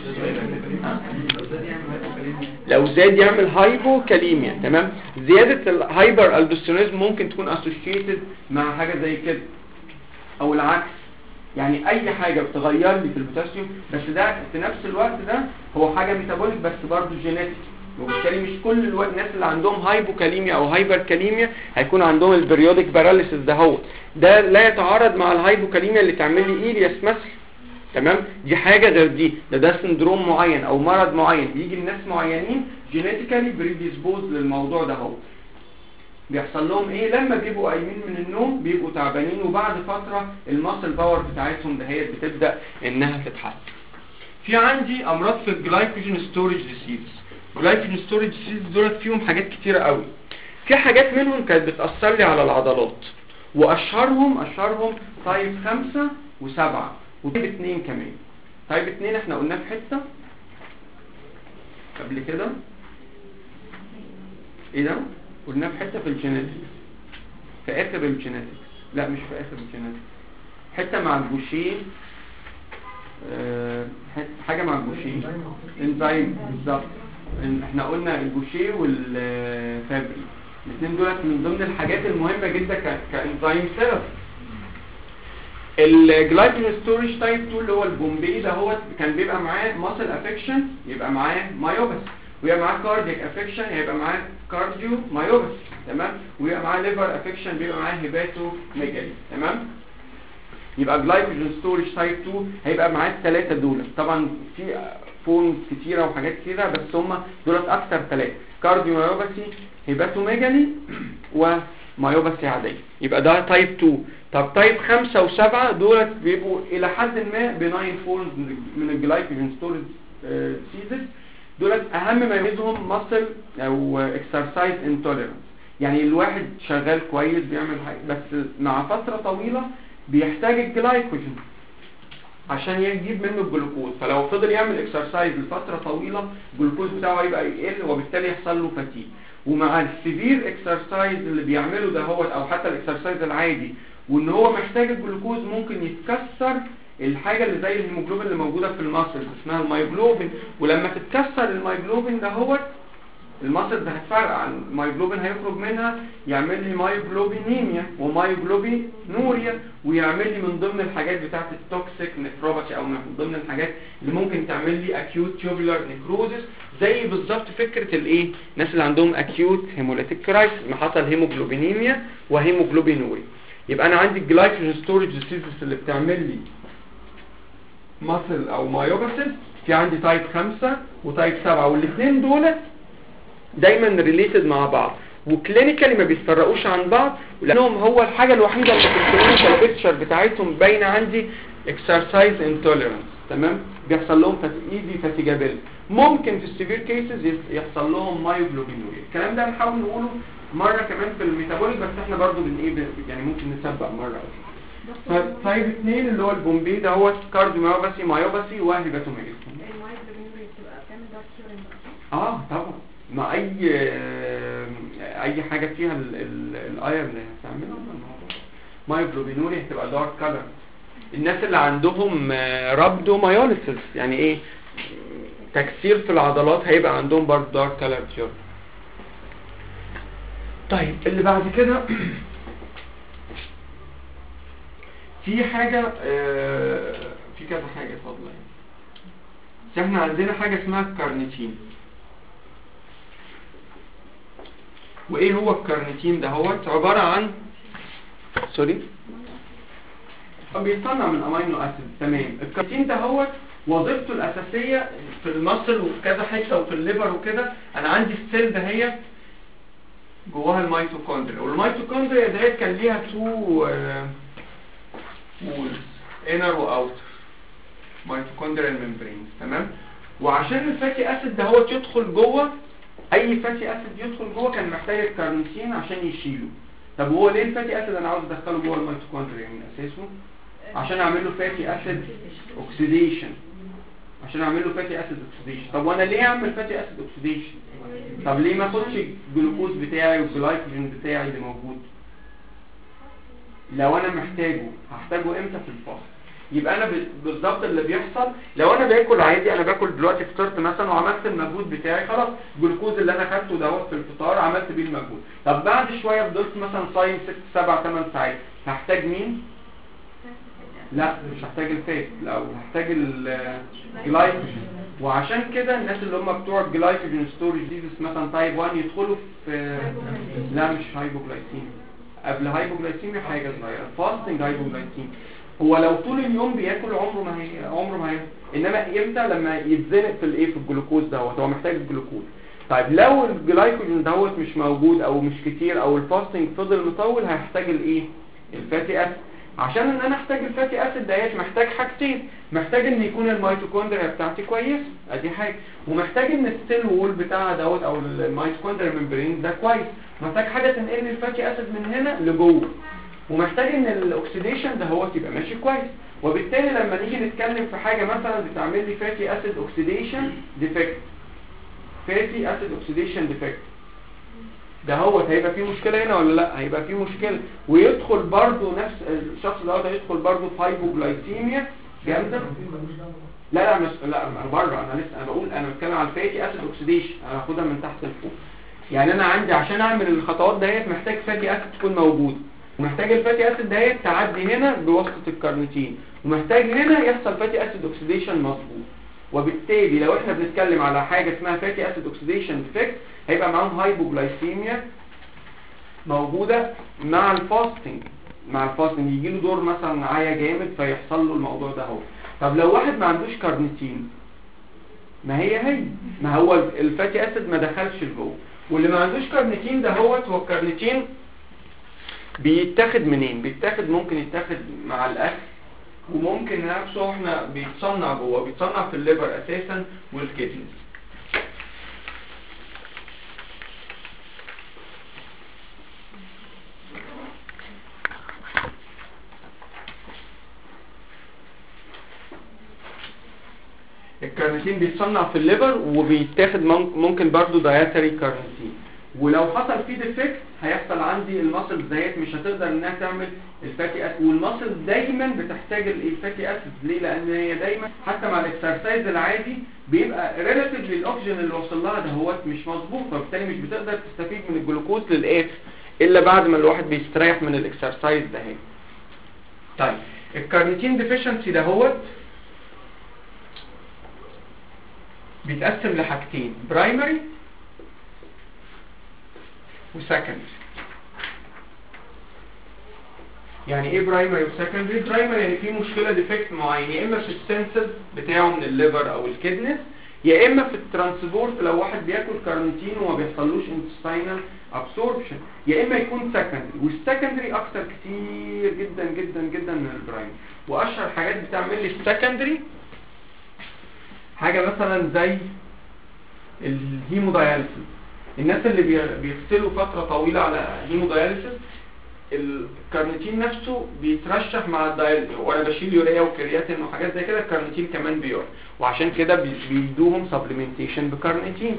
لو زاد يعمل هايبو كاليميا تمام زيادة الهايبر الدوستيرونيزم ممكن تكون اسوشيتد مع حاجة زي كده او العكس يعني اي حاجة بتغير لي في البوتاسيوم بس ده في نفس الوقت ده هو حاجة ميتابوليك بس برضه جينيتيك وبالتالي مش كل الو... الناس اللي عندهم هايبوكاليميا او هايبركاليميا هيكون عندهم البريودك باراليسيس ده هو ده لا يتعارض مع الهايبوكاليميا اللي تعمل لي ايلياس مثلا تمام دي حاجه غير دي ده ده سندروم معين او مرض معين يجي لناس معينين جينيتيكالي بريديسبوز للموضوع ده هو بيحصل لهم ايه لما بيبقوا قايمين من النوم بيبقوا تعبانين وبعد فتره الماسل باور بتاعتهم دهيت بتبدا انها تتحسن في عندي امراض في الجلايكوجين ستورج ديسيز الجلايكوجين ستورج ديسيز دولت فيهم حاجات كتيره قوي في حاجات منهم كانت بتاثر لي على العضلات واشهرهم اشهرهم تايب 5 و7 وتايب 2 كمان تايب 2 احنا قلناه في حته قبل كده ايه ده قلناه في حته في الجينيتكس في اخر الجينيتكس لا مش في اخر الجينيتكس حته مع الجوشيه آه، حت- حاجه مع الجوشيه انزيم بالظبط إن- احنا قلنا الجوشيه والفابري الاثنين دولت من ضمن الحاجات المهمه جدا ك- كانزيم ثيرابي الجلايكوجين ستورج تايب 2 اللي هو البومبي ده هو كان بيبقى معاه ماسل افكشن يبقى معاه مايوباثي ويبقى معاه كاردياك افكشن هيبقى معاه كارديو مايوباثي تمام ويبقى معاه ليفر افكشن بيبقى معاه هيباتو ميجالي تمام يبقى جلايكوجين ستورج تايب 2 هيبقى معاه الثلاثه دول طبعا في فون كتيره وحاجات كتيره بس هم دولت اكتر ثلاثه كارديو مايوباثي هيباتو ميجالي ومايوباثي عاديه يبقى ده تايب 2 طب تايب 5 و7 دولت بيبقوا الى حد ما بناين فورمز من الجلايكوجين ستورج سيزز دولت اهم ما يميزهم ماسل او اكسرسايز انتوليرنس يعني الواحد شغال كويس بيعمل حاجه بس مع فتره طويله بيحتاج الجلايكوجين عشان يجيب منه الجلوكوز فلو فضل يعمل اكسرسايز لفتره طويله الجلوكوز بتاعه هيبقى يقل وبالتالي يحصل له فتيج ومع السيفير اكسرسايز اللي بيعمله ده هو او حتى الاكسرسايز العادي وان هو محتاج الجلوكوز ممكن يتكسر الحاجه اللي زي الهيموجلوبين اللي موجوده في الماسل اسمها المايجلوبين ولما تتكسر المايجلوبين ده هو الماسل ده هتفرقع المايجلوبين هيخرج منها يعمل لي مايجلوبينيميا ومايجلوبينوريا ويعمل لي من ضمن الحاجات بتاعت التوكسيك نفروباثي او من ضمن الحاجات اللي ممكن تعمل لي اكيوت تيوبولار نيكروزس زي بالظبط فكره الايه الناس اللي عندهم اكيوت هيموليتيك كرايسيس ما حصل هيموجلوبينيميا وهيموجلوبينوريا يبقى انا عندي الجلايكوجين ستورج ديسيزز اللي بتعمل لي ماسل او مايوباثيس في عندي تايب 5 وتايب 7 والاثنين دول دايما ريليتد مع بعض وكلينيكالي ما بيتفرقوش عن بعض لانهم هو الحاجه الوحيده اللي في الكلينيكال بيكتشر بتاعتهم باينه عندي اكسرسايز انتوليرنس تمام بيحصل لهم ايزي فاتيجابيل ممكن في السيفير كيسز يحصل لهم مايوجلوبينوريا الكلام ده هنحاول نقوله مره كمان في الميتابوليك بس احنا برضو بن ايه ب- يعني ممكن نسبق مره طيب تايب 2 اللي هو البومبي ده هو كارديوميوباثي مايوباثي وهيباتوميجالي المايجرين بتبقى بتعمل دارك يورين بقى صح؟ اه طبعا ما اي اي حاجه فيها الايرن اللي هتعملها مايوجلوبينوريا هتبقى دارك كلر الناس اللي عندهم رابدو مايوليسيس يعني ايه تكسير في العضلات هيبقى عندهم برضه دارك كلر تيور طيب اللي بعد كده في حاجة آه، في كذا حاجة فضلا يعني بس احنا عندنا حاجة اسمها الكارنيتين وايه هو الكارنيتين ده هو عبارة عن سوري بيتصنع من امينو اسيد تمام الكارنيتين ده هو وظيفته الاساسية في المصل وفي كذا حتة وفي الليفر وكده انا عندي السيل ده هي جواها الميتوكوندريا والميتوكوندريا ديت كان ليها تو وولز انر واوتر ميتوكوندريال ممبرين تمام وعشان الفاتي اسيد ده هو يدخل جوه اي فاتي اسيد يدخل جوه كان محتاج الكارنيتين عشان يشيله طب هو ليه الفاتي اسيد انا عاوز ادخله جوه الميتوكوندريا من اساسه عشان اعمل له فاتي اسيد اوكسيديشن عشان اعمل له فاتي اسيد اوكسيديشن طب وانا ليه اعمل فاتي اسيد اوكسيديشن طب ليه ما اخدش الجلوكوز بتاعي والجلايكوجين بتاعي اللي موجود لو انا محتاجه هحتاجه امتى في الفصل يبقى انا ب- بالظبط اللي بيحصل لو انا باكل عادي انا باكل دلوقتي فطرت مثلا وعملت المجهود بتاعي خلاص الجلوكوز اللي انا خدته دوت في الفطار عملت بيه المجهود طب بعد شويه فضلت مثلا صايم 6 7 8 ساعات هحتاج مين لا مش هحتاج الفات لو هحتاج الجلايكوجين وعشان كده الناس اللي هم بتوع الجلايكوجين ستورج ديزيز مثلا تايب 1 يدخلوا في لا مش هايبوجلايسيميا قبل هايبوجلايسيميا حاجه صغيره فاستنج هايبوجلايسيميا هو لو طول اليوم بياكل عمره ما هي عمره ما هي انما امتى لما يتزنق في الايه في الجلوكوز دوت هو محتاج الجلوكوز طيب لو الجلايكوجين دوت مش موجود او مش كتير او الفاستنج فضل مطول هيحتاج الايه الفاتي اسيد عشان ان انا احتاج الفاتي اسيد ديت محتاج حاجتين محتاج ان يكون الميتوكوندريا بتاعتي كويس ادي حاجه ومحتاج ان السيل وول بتاعها دوت او الميتوكوندريا ممبرين ده كويس محتاج حاجه تنقل لي الفاتي اسيد من هنا لجوه ومحتاج ان الاكسيديشن ده هو يبقى ماشي كويس وبالتالي لما نيجي نتكلم في حاجه مثلا بتعمل لي فاتي اسيد اوكسيديشن ديفكت فاتي اسيد اوكسيديشن ديفكت ده هو هيبقى فيه مشكلة هنا ولا لا هيبقى فيه مشكلة ويدخل برضو نفس الشخص ده هيدخل برضو في هايبوجلايسيميا جامدة لا لا مش لا انا بره انا لسه انا بقول انا بتكلم على الفاتي اسيد اوكسيديشن انا هاخدها من تحت لفوق يعني انا عندي عشان اعمل الخطوات دهيت محتاج فاتي اسيد تكون موجود ومحتاج الفاتي اسيد دهيت تعدي هنا بواسطة الكارنيتين ومحتاج هنا يحصل فاتي اسيد اوكسيديشن مظبوط وبالتالي لو احنا بنتكلم على حاجة اسمها فاتي اسيد اوكسيديشن ديفكت هيبقى معاهم هايبوجلايسيميا موجودة مع الفاستنج مع الفاستنج يجي له دور مثلا عيا جامد فيحصل له الموضوع ده هو طب لو واحد ما عندوش كارنيتين ما هي هي ما هو الفاتي اسيد ما دخلش لجوه واللي ما عندوش كارنيتين ده هو هو الكارنيتين بيتاخد منين بيتاخد ممكن يتاخد مع الاكل وممكن نفسه احنا بيتصنع جوه بيتصنع في الليبر اساسا والكدنس الكارنيتين بيتصنع في الليبر وبيتاخد ممكن برضو دايتري كارنيتين ولو حصل فيه ديفكت هيحصل عندي الماسل ديت مش هتقدر انها تعمل الفاتي اسيد والماسل دايما بتحتاج الفاتي اسيد ليه لان هي دايما حتى مع الاكسرسايز العادي بيبقى ريلاتيف للاكسجين اللي وصل لها دهوت مش مظبوط فبالتالي مش بتقدر تستفيد من الجلوكوز للاخر الا بعد ما الواحد بيستريح من الاكسرسايز ده هي. طيب الكارنيتين ديفيشنسي دهوت بيتقسم لحاجتين برايمري وسكندري يعني ايه برايمري وسكندري برايمري يعني في مشكله ديفكت معين يا اما في السنسز بتاعه من الليفر او الكدنس يا اما في الترانسبورت لو واحد بياكل كارنيتين وما بيحصلوش انتستينال ابسوربشن يا اما يكون سكندري والسكندري اكتر كتير جدا جدا جدا من البرايمري واشهر حاجات بتعمل لي السكندري حاجه مثلا زي الهيموداياليسيس الناس اللي بيغسلوا فترة طويلة على هيموداياليسيس الكارنيتين نفسه بيترشح مع الداياليسيس وانا بشيل يوريا وكرياتين وحاجات زي كده الكارنيتين كمان بيقع وعشان كده بيدوهم سبلمنتيشن بكارنيتين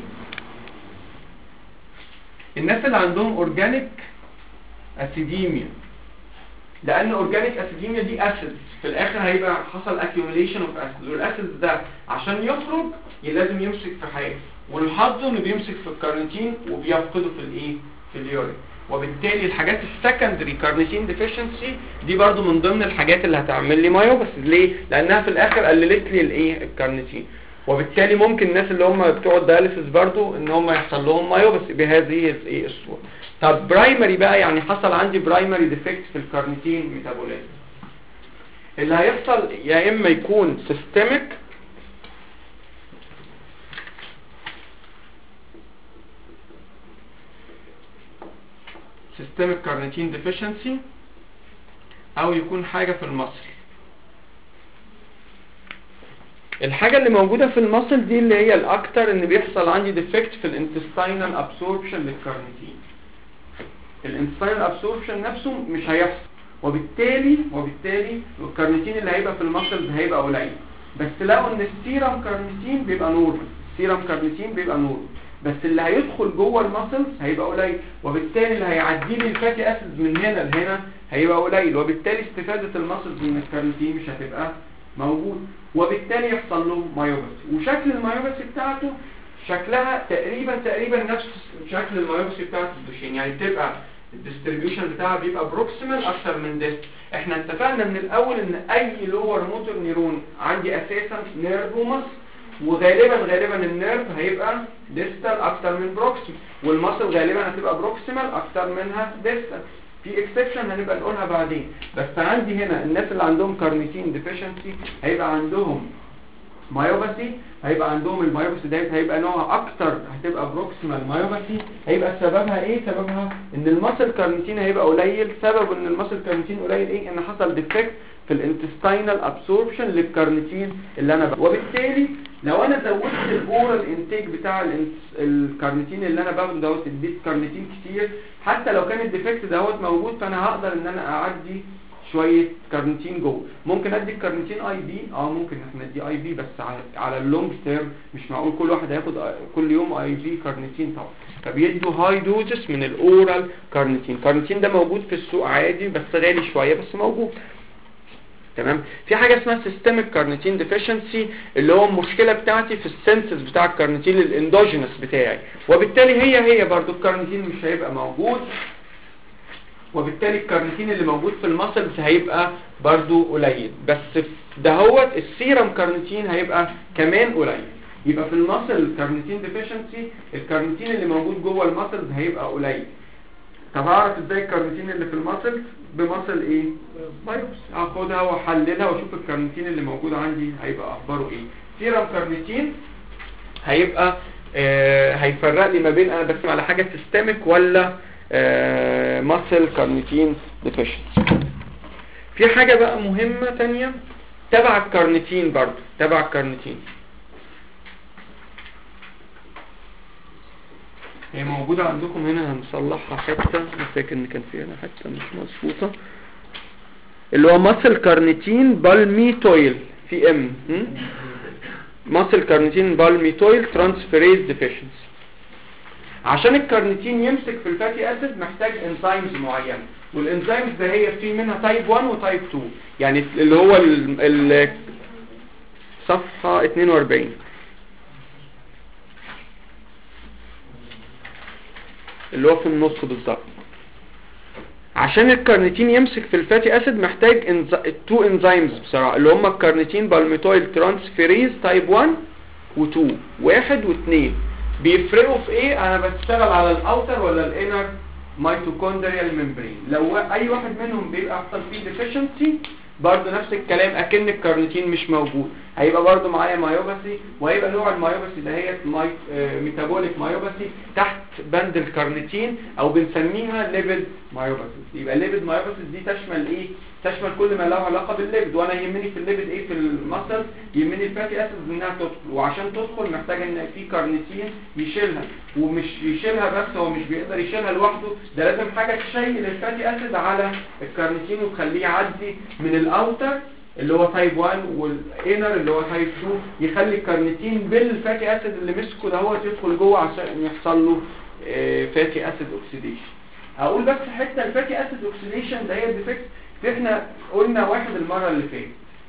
الناس اللي عندهم اورجانيك اسيديميا لان اورجانيك اسيديميا دي اسيد في الاخر هيبقى حصل اكيوميليشن اوف اسيد والاسيد ده عشان يخرج لازم يمسك في حاجه والحظ انه بيمسك في الكارنيتين وبيفقده في الايه في اليورين وبالتالي الحاجات السكندري كارنيتين ديفيشنسي دي برضو من ضمن الحاجات اللي هتعمل لي مايو بس ليه لانها في الاخر قللت لي الايه الكارنيتين وبالتالي ممكن الناس اللي هم بتوع الدياليسيس برضو ان هم يحصل لهم مايو بس بهذه الايه الصوره طب برايمري بقى يعني حصل عندي برايمري ديفكت في الكارنيتين ميتابوليزم اللي هيحصل يا اما يكون سيستميك systemic carnitine deficiency او يكون حاجة في المصل الحاجة اللي موجودة في المصل دي اللي هي الاكتر ان بيحصل عندي ديفكت في الانتستينال ابسوربشن للكارنيتين الانتستينال ابسوربشن نفسه مش هيحصل وبالتالي وبالتالي الكارنيتين اللي هيبقى في المصل هيبقى قليل بس لقوا ان السيرم كارنيتين بيبقى نورمال السيرم كارنيتين بيبقى نورمال بس اللي هيدخل جوه المسلز هيبقى قليل وبالتالي اللي هيعدي لي الفاتي اسيد من هنا لهنا هيبقى قليل وبالتالي استفادة المسلز من الكارنيتين مش هتبقى موجود وبالتالي يحصل له مايوباسي وشكل المايوباسي بتاعته شكلها تقريبا تقريبا نفس شكل المايوباسي بتاعت الدوشين يعني بتبقى الديستريبيوشن بتاعها بيبقى بروكسيمال اكتر من ديست احنا اتفقنا من الاول ان اي لور موتور نيرون عندي اساسا نيرف ومصل وغالبا غالبا النيرف هيبقى ديستال اكتر من بروكسيمال والمصل غالبا هتبقى بروكسيمال اكتر منها ديستال في اكسبشن هنبقى نقولها بعدين بس عندي هنا الناس اللي عندهم كارنيتين ديفيشنسي هيبقى عندهم مايوباثي هيبقى عندهم المايوباثي ديت هيبقى نوعها اكتر هتبقى بروكسيمال مايوباثي هيبقى سببها ايه سببها ان المسل كارنيتين هيبقى قليل سبب ان المسل كارنيتين قليل ايه ان حصل ديفكت في الانتستينال ابسوربشن للكارنيتين اللي انا باخده وبالتالي لو انا زودت الاورال انتيك بتاع الانت- الكارنيتين اللي انا باخده دوت اديت كارنيتين كتير حتى لو كان الديفكت دوت موجود فانا هقدر ان انا اعدي شويه كارنيتين جوه ممكن ادي الكارنيتين اي بي اه ممكن احنا ندي اي بي بس على على اللونج تيرم مش معقول كل واحد هياخد آي- كل يوم اي بي كارنيتين طبعا فبيدوا هاي دوزس من الاورال كارنيتين كارنيتين ده موجود في السوق عادي بس غالي شويه بس موجود تمام في حاجه اسمها سيستميك كارنيتين ديفيشنسي اللي هو المشكله بتاعتي في السنسز بتاع الكارنيتين الاندوجينس بتاعي وبالتالي هي هي برضو الكارنيتين مش هيبقى موجود وبالتالي الكارنيتين اللي موجود في المسلز هيبقى برضو قليل بس في دهوت السيرم كارنيتين هيبقى كمان قليل يبقى في المسل كارنيتين ديفيشنسي الكارنيتين اللي موجود جوه المسلز هيبقى قليل طب اعرف ازاي الكارنيتين اللي في المسل بمسل ايه بايوبس اخدها واحللها واشوف الكارنيتين اللي موجود عندي هيبقى اخباره ايه سيرم كارنيتين هيبقى آه هيفرق لي ما بين انا بسمع على حاجه سيستميك ولا آه ماسل كارنيتين ديفيشنسي في حاجه بقى مهمه تانية تبع الكارنيتين برضو تبع الكارنيتين هي موجودة عندكم هنا هنصلحها حتة أنا فاكر ان كان في هنا حتة مش مظبوطة اللي هو ماسل كارنيتين بالميتويل في ام ماسل كارنيتين بالميتويل ترانسفيريز ديفيشنسي عشان الكارنيتين يمسك في الفاتي اسيد محتاج انزيمز معينه والانزيمز ده هي في منها تايب 1 وتايب 2 يعني اللي هو ال ال صفحه 42 اللي هو في النص بالظبط عشان الكارنيتين يمسك في الفاتي اسيد محتاج انز... تو انزيمز بصراحه اللي هم الكارنيتين بالميتويل ترانسفيريز تايب 1 و2 واحد و2 بيفرقوا في ايه انا بشتغل على الاوتر ولا الانر ميتوكوندريال ممبرين لو اي واحد منهم بيبقى حصل فيه ديفيشنسي برضه نفس الكلام اكن الكارنيتين مش موجود هيبقى برضه معايا مايوباثي وهيبقى نوع المايوباثي ده هي ميتابوليك مايوباثي تحت بند الكارنيتين او بنسميها ليبيد مايوباثي يبقى ليبيد مايوباثي دي تشمل ايه تشمل كل ما له علاقه بالليبيد وانا يهمني في الليبيد ايه في المسل يهمني الفاتي اسيد انها تدخل وعشان تدخل محتاج ان في كارنيتين يشيلها ومش يشيلها بس هو مش بيقدر يشيلها لوحده ده لازم حاجه تشيل الفاتي اسيد على الكارنيتين وتخليه يعدي من الاوتر اللي هو تايب 1 والانر اللي هو تايب 2 يخلي الكارنيتين بالفاتي اسيد اللي مسكه ده هو يدخل جوه عشان يحصل له فاتي اسيد اوكسيديشن هقول بس حته الفاتي اسيد اوكسيديشن ده هي الديفكت احنا قلنا واحد المره اللي فاتت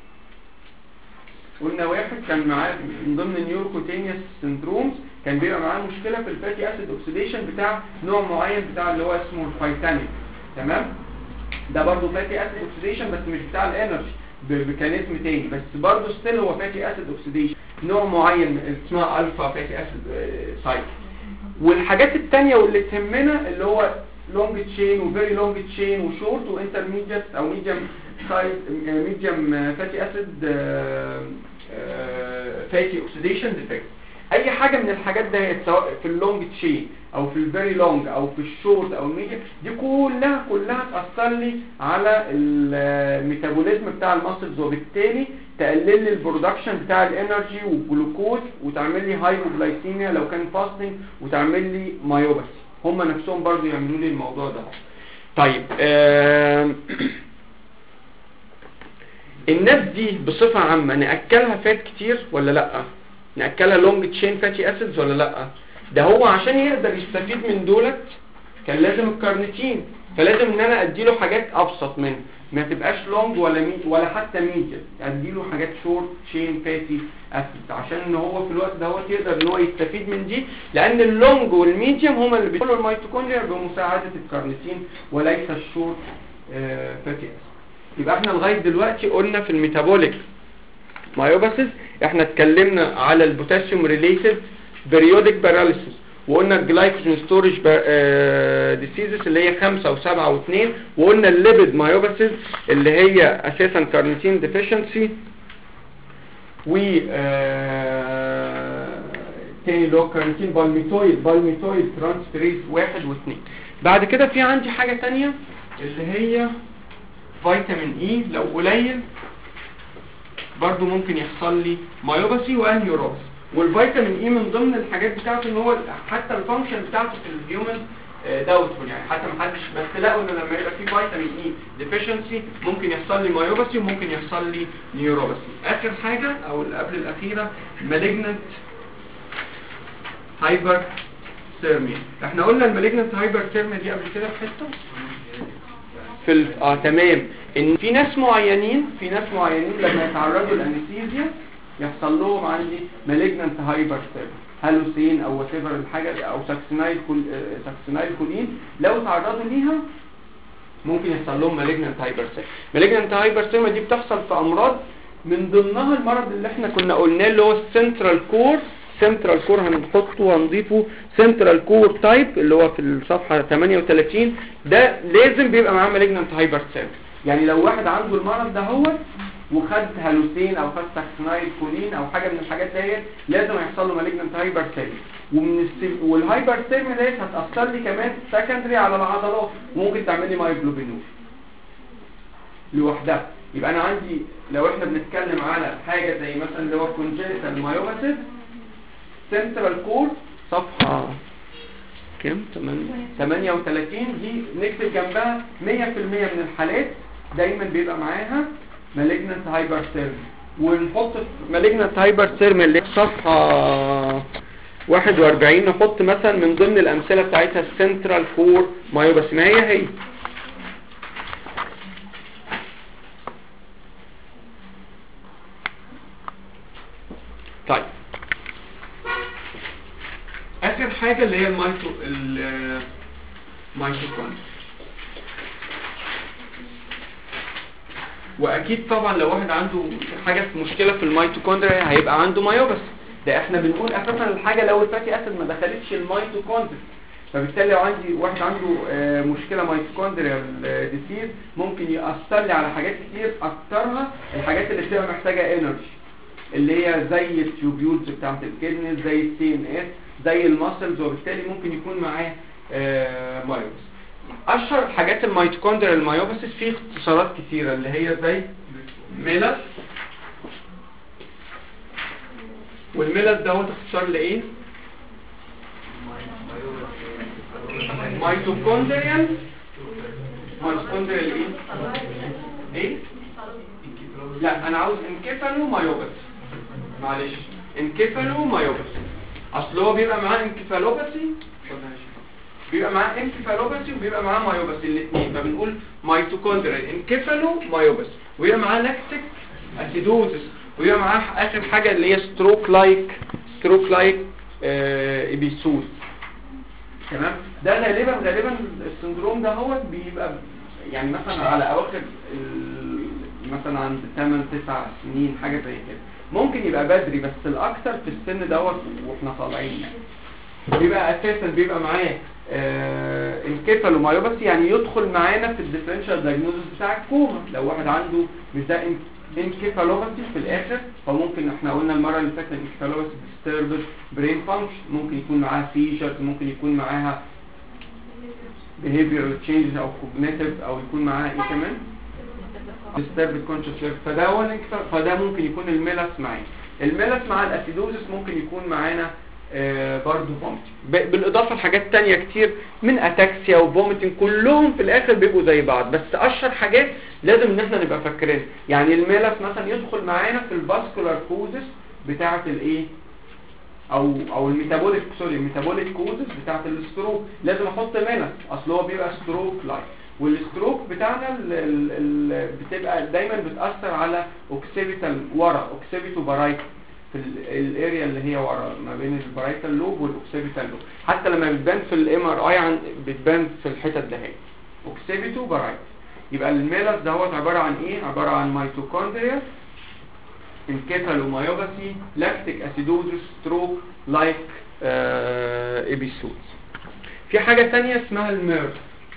قلنا واحد كان معاه من ضمن النيوروكوتينيوس سندرومز كان بيبقى معاه مشكله في الفاتي اسيد اوكسيديشن بتاع نوع معين بتاع اللي هو اسمه الفايتانيك تمام ده برضه فاتي اسيد اوكسيديشن بس مش بتاع الانرجي بميكانيزم تاني بس برضه ستيل هو فاتي اسيد اوكسيديشن نوع معين اسمها الفا فاتي اسيد سايكل والحاجات التانية واللي تهمنا اللي هو لونج تشين وفيري لونج تشين وشورت وانترميديت او ميديوم سايز ميديوم فاتي اسيد فاتي اوكسيديشن ديفكت اي حاجه من الحاجات ده سواء في اللونج تشين او في الفيري لونج او في الشورت او الميديوم دي كلها كلها تاثر لي على الميتابوليزم بتاع الماسلز وبالتالي تقلل لي البرودكشن بتاع الانرجي والجلوكوز وتعمل لي هايبوجلايسيميا لو كان فاستنج وتعمل لي مايوباثي هم نفسهم برضو يعملوا لي الموضوع ده طيب الناس دي بصفة عامة نأكلها فات كتير ولا لأ نأكلها لونج تشين فاتي اسيدز ولا لأ ده هو عشان يقدر يستفيد من دولت كان لازم الكارنيتين فلازم ان انا اديله حاجات ابسط منه ما تبقاش لونج ولا مي ولا حتى ميديم اديله حاجات شورت تشين فاتي اسيد عشان ان هو في الوقت دوت يقدر ان هو يستفيد من دي لان اللونج والميديم هما اللي بيدخلوا الميتوكوندريا بمساعده الكارنيتين وليس الشورت آه فاتي اسيد يبقى احنا لغايه دلوقتي قلنا في الميتابوليك مايوباسيس احنا اتكلمنا على البوتاسيوم ريليتد بريودك باراليسيس وقلنا الجلايكوجين ستورج ديسيزز اللي هي 5 و7 و2 وقلنا الليبيد مايوباسيس اللي هي اساسا كارنيتين ديفيشنسي و آه، تاني اللي هو كارنيتين بالميتويد بالميتويد ترانسفيريز واحد واثنين بعد كده في عندي حاجة تانية اللي هي فيتامين اي لو قليل برضو ممكن يحصل لي مايوباسي وانيوروباسي والفيتامين اي من ضمن الحاجات بتاعته ان هو حتى الفانكشن بتاعته في الهيومن داوتفول يعني حتى ما حدش بس لقوا ان لما يبقى في فيتامين اي ديفيشنسي ممكن يحصل لي مايوباسي وممكن يحصل لي نيوروباسي اخر حاجه او اللي قبل الاخيره مالجننت هايبر ثيرميا احنا قلنا المالجننت هايبر ثيرميا دي قبل كده في حته في ال... اه تمام ان في ناس معينين في ناس معينين لما يتعرضوا للانستيزيا يحصل لهم عندي مالجننت هايبر ثيرميا هالوسين او وات ايفر الحاجه او ساكسينايل كول آه، ساكسينايل كولين لو تعرضوا ليها ممكن يحصل لهم مالجننت هايبر ثيرميا مالجننت هايبر ثيرميا دي بتحصل في امراض من ضمنها المرض اللي احنا كنا قلناه اللي هو السنترال كور سنترال كور هنحطه وهنضيفه سنترال كور تايب اللي هو في الصفحه 38 ده لازم بيبقى معاه مالجننت هايبر ثيرميا يعني لو واحد عنده المرض ده هو وخد هالوسين او خد ساكسنايل كولين او حاجه من الحاجات ديت لازم يحصل له مالجننت هايبر ثيرميا ومن الس... والهايبر ثيرميا ديت هتاثر لي كمان سكندري على العضلات وممكن تعمل لي مايجلوبينوز لوحدها يبقى انا عندي لو احنا بنتكلم على حاجه زي مثلا اللي هو كونجنتال مايوباثيس سنترال كور صفحه كام 38 دي نكتب جنبها 100% من الحالات دايما بيبقى معاها مالجننت هايبرثيرميا ونحط مالجننت هايبرثيرميا اللي هي صفحه 41 نحط مثلا من ضمن الامثله بتاعتها السنترال كور مايوباثي ما هي هي طيب اخر حاجه اللي هي المايتو الميتوكوندريا واكيد طبعا لو واحد عنده حاجه في مشكله في الميتوكوندريا هيبقى عنده مايوبس ده احنا بنقول اساسا الحاجه لو الفاتي اسيد ما دخلتش الميتوكوندريا فبالتالي لو عندي واحد عنده آه، مشكله ميتوكوندريا ديسيز ممكن ياثر لي على حاجات كتير اكترها الحاجات اللي بتبقى محتاجه انرجي اللي هي زي التيوبيولز بتاعت الكدنس زي السي ان اس زي الماسلز وبالتالي ممكن يكون معاه آه، مايوبس اشهر حاجات الميتوكوندريا المايوباسيس فيه اختصارات كتيره اللي هي زي ميلس والميلس دوت اختصار لايه ميتوكوندريال ميتوكوندريال ايه ايه لا انا عاوز انكفالو مايوباثي معلش انكفالو مايوباثي اصل هو بيبقى معاه انكفالوباثي بيبقى معاه انكفالوباثي وبيبقى معاه مايوباثي الاثنين فبنقول ميتوكوندريال انكفالو مايوباثي ويبقى معاه لاكتيك اسيدوزس ويبقى معاه اخر حاجه اللي هي ستروك لايك ستروك لايك ابيسوس تمام ده غالبا غالبا السندروم ده هو بيبقى يعني مثلا على اواخر ال- مثلا عند 8 9 سنين حاجه زي كده ممكن يبقى بدري بس الاكثر في السن دوت واحنا طالعين يعني بيبقى اساسا بيبقى معاه آه انكفالومايوباثي يعني يدخل معانا في الديفرنشال دايجنوزس بتاع الكوما لو واحد عنده مش ده انكفالوباثي في الاخر فممكن احنا قلنا المره اللي فاتت انكفالوباثي disturbed برين فانكشن ممكن يكون معاها سيجرز ممكن يكون معاها behavioral changes او cognitive او يكون معاها ايه كمان disturbed conscious level فده هو الانكفال فده ممكن يكون الميلس معانا الميلس مع الاسيدوزس ممكن يكون معانا آه برضه فوميتنج بالاضافه لحاجات تانية كتير من اتاكسيا وفوميتنج كلهم في الاخر بيبقوا زي بعض بس اشهر حاجات لازم ان احنا نبقى فاكرين يعني الميلس مثلا يدخل معانا في الفاسكولار كوزس بتاعه الايه او او الميتابوليك سوري الميتابوليك كوزس بتاعه الستروك لازم احط ميلس اصل هو بيبقى ستروك لايك والستروك بتاعنا ال ال ال بتبقى دايما بتاثر على اوكسيبيتال ورا اوكسيبيتو بارايتال في الاريا اللي هي ورا ما بين البرايتال لوب والاوكسيبيتال لوب حتى لما بتبان في الام ار اي عن بتبان في الحتت ده هي اوكسيبيتو بارايتال يبقى الميلس دهوت عباره عن ايه عباره عن ميتوكوندريا انكيفالومايوباثي لاكتيك اسيدوزس ستروك لايك ابيسود في حاجة تانية اسمها الميرف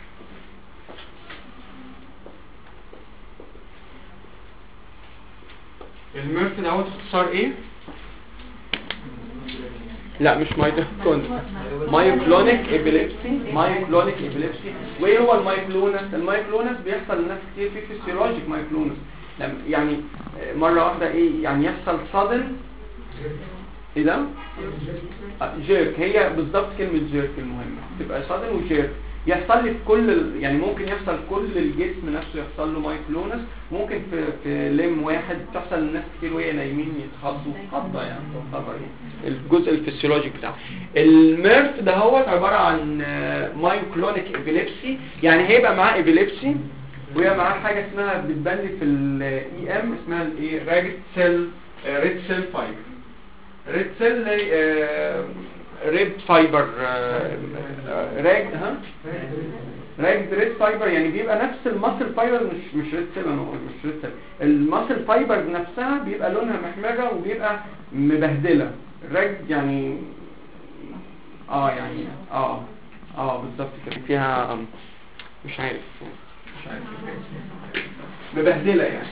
الميرف ده هو اختصار ايه؟ لا مش مايتوكوندريا مايوكلونيك ابيليبسي مايوكلونيك ابيليبسي وايه هو المايكلونس المايكلونس بيحصل لناس كتير في فيسيولوجيك مايكلونس لما يعني مره واحده ايه يعني يحصل صدم ايه ده جيرك هي بالظبط كلمه جيرك المهمه تبقى صدم وجيرك يحصل لي في كل ال- يعني ممكن يحصل كل الجسم نفسه يحصل له مايكلونس ممكن في في لم واحد تحصل لناس كتير وهي نايمين يتخضوا خضه يعني تعتبر يعني الجزء الفسيولوجي بتاعه الميرف ده هو عباره عن مايوكلونيك ابيليبسي يعني هيبقى معاه ابيليبسي وهي معاه حاجه اسمها بتبان لي في الاي ام اسمها الايه راجت سيل ريد سيل فايبر ريد سيل ريد فايبر راج ها راجد ريد فايبر يعني بيبقى نفس الماسل فايبر مش مش ريد سيل انا بقول مش ريد سيل الماسل فايبر نفسها بيبقى لونها محمره وبيبقى مبهدله الراجد يعني اه يعني اه اه بالظبط كده فيها آم، مش عارف مش عارف مبهدله يعني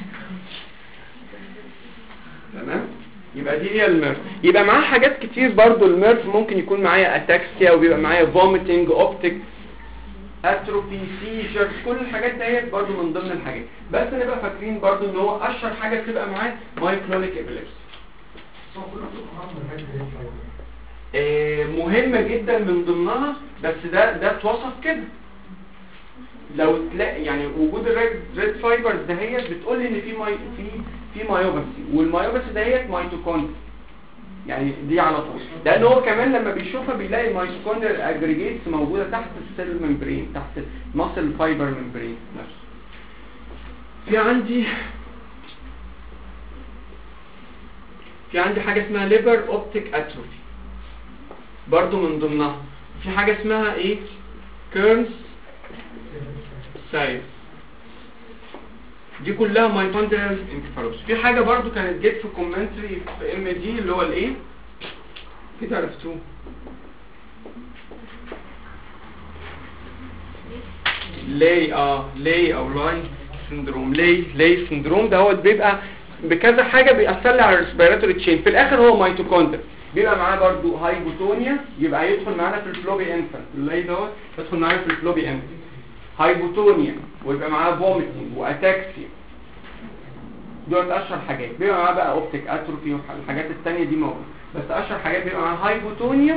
تمام يبقى دي هي الميرف يبقى معاه حاجات كتير برضو الميرف ممكن يكون معايا اتاكسيا وبيبقى معايا فوميتنج اوبتيك اتروفي سيجر كل الحاجات ديت برضو من ضمن الحاجات بس نبقى فاكرين برضو ان هو اشهر حاجه بتبقى معاه مايكلونيك ابيليبسي آه، مهمة جدا من ضمنها بس ده ده اتوصف كده لو تلاقي يعني وجود الريد ريد فايبرز دهيت بتقول لي ان في ماي في في مايوباثي والمايوباثي دهيت ميتوكوندريا يعني دي على طول لان هو كمان لما بيشوفها بيلاقي الميتوكوندريال اجريجيتس موجوده تحت السيل ممبرين تحت الماسل فايبر ممبرين نفسه في عندي في عندي حاجه اسمها ليفر اوبتيك اتروفي برضو من ضمنها في حاجة اسمها ايه كيرنز سايز دي كلها مايتوندريال انكفالوس في حاجة برضو كانت جت في كومنتري في ام دي اللي هو الايه كده عرفتوه لي اه لي او لاي سندروم لي لي سندروم ده هو بيبقى بكذا حاجة بيأثر لي على الريسبيراتوري تشين في الاخر هو ميتوكوندريا بيبقى معاه برضو هايبوتونيا يبقى يدخل معانا في الفلوبي انفانت اللي دوت يدخل معانا في الفلوبي انفانت هايبوتونيا ويبقى معاه فوميتنج واتاكسيا دول اشهر حاجات بيبقى معاه بقى اوبتيك اتروفي والحاجات التانية دي موجودة بس اشهر حاجات بيبقى معاه هايبوتونيا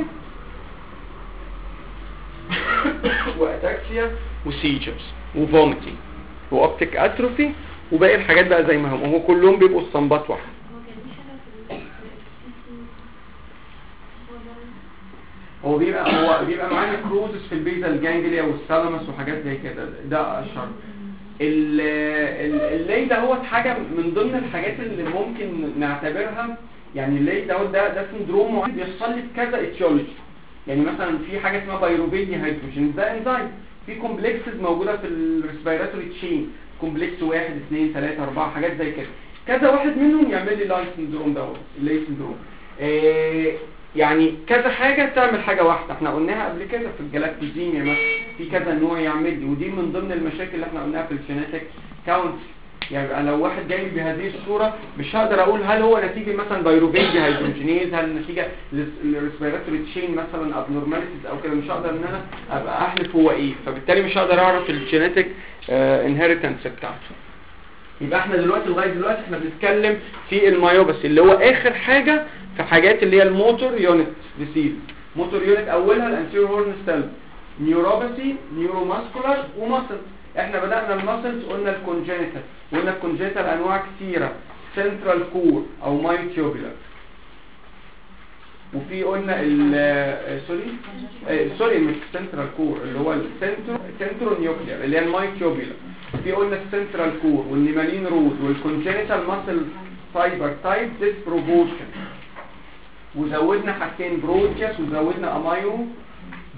واتاكسيا وسيجرز وفوميتنج واوبتيك اتروفي وباقي الحاجات بقى زي ما هم هو كلهم بيبقوا اسطمبات واحده هو كان في حاجة في ال- هو بيبقى هو بيبقى معاه نكروزس في البيزال جانجليا والثالاموس وحاجات زي كده ده اشهر ال- ال- اللي ده هو حاجه من ضمن الحاجات اللي ممكن نعتبرها يعني اللي ده ده ده سندروم معين بيحصل لي في كذا اتيولوجي يعني مثلا في حاجه اسمها بايروفيديا هيدروجين ده انزيم في كومبلكسز موجوده في الريسبيراتوري تشين كومبلكس واحد اثنين ثلاثة أربعة حاجات زي كده كذا واحد منهم يعمل لي لاي سندروم دوت اللاي سندروم آه يعني كذا حاجة تعمل حاجة واحدة احنا قلناها قبل كده في الجلاكتوزيميا مثلا في كذا نوع يعمل لي ودي من ضمن المشاكل اللي احنا قلناها في الجينيتك كاونت يعني يبقى لو واحد جاي لي بهذه الصورة مش هقدر اقول هل هو نتيجة مثلا بايروفيجيا هيدروجينيز هل نتيجة للريسبيراتوري تشين مثلا ابنورماليتيز او كده مش هقدر ان انا ابقى احلف هو ايه فبالتالي مش هقدر اعرف الجينيتك انهيرتنس بتاعته يبقى احنا دلوقتي لغايه دلوقتي احنا بنتكلم في المايوباثي اللي هو اخر حاجه في حاجات اللي هي الموتور يونت ديسيز موتور يونت اولها الانتيريور هورن ستيل نيوروباثي نيوروماسكولار وماسل احنا بدأنا الماسلز قلنا الكونجينيتال قلنا الكونجينيتال انواع كثيره سنترال كور او مايوتيوبولار وفي قلنا ال سوري آه، سوري مش سنترال كور اللي هو السنترو سنترو نيوكلير اللي هي المايتيوبولار في قلنا السنترال كور والنيمالين رود والكونجينيتال ماسل فايبر تايب ديسبروبورشن وزودنا حاجتين برودياس وزودنا امايو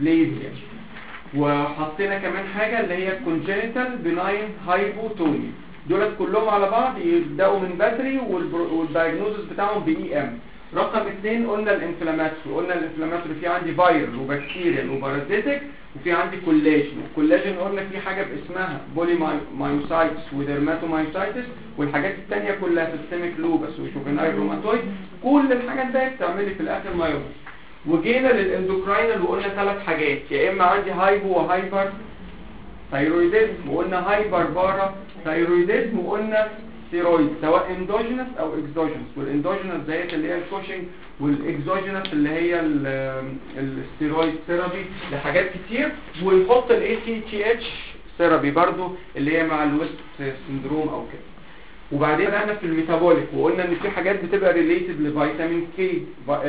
بليزيا وحطينا كمان حاجة اللي هي الكونجينيتال بناين هايبوتونيا دولت كلهم على بعض يبداوا من بدري والدايجنوزس بتاعهم باي ام رقم اثنين قلنا الانفلاماتوري قلنا الانفلاماتوري في عندي فايرال وبكتيريال وبارازيتك وفي عندي كولاجين الكولاجين قلنا في حاجه باسمها بولي مايوسايتس وديرماتومايوسايتس والحاجات الثانيه كلها سيستميك لوبس وشوفينايل روماتويد كل الحاجات دي بتعمل لي في الاخر مايوبس وجينا للاندوكراينال وقلنا ثلاث حاجات يا اما عندي هايبو وهايبر ثايرويدزم وقلنا هايبر بارا ثايرويدزم وقلنا ستيرويد سواء اندوجينس او اكزوجينس والاندوجينس ديت اللي هي الكوشنج والاكزوجينس اللي هي الستيرويد ثيرابي لحاجات كتير ونحط الاي سي تي اتش ثيرابي برضو اللي هي مع الويست سندروم او كده وبعدين بدأنا في الميتابوليك وقلنا ان في حاجات بتبقى ريليتد لفيتامين كي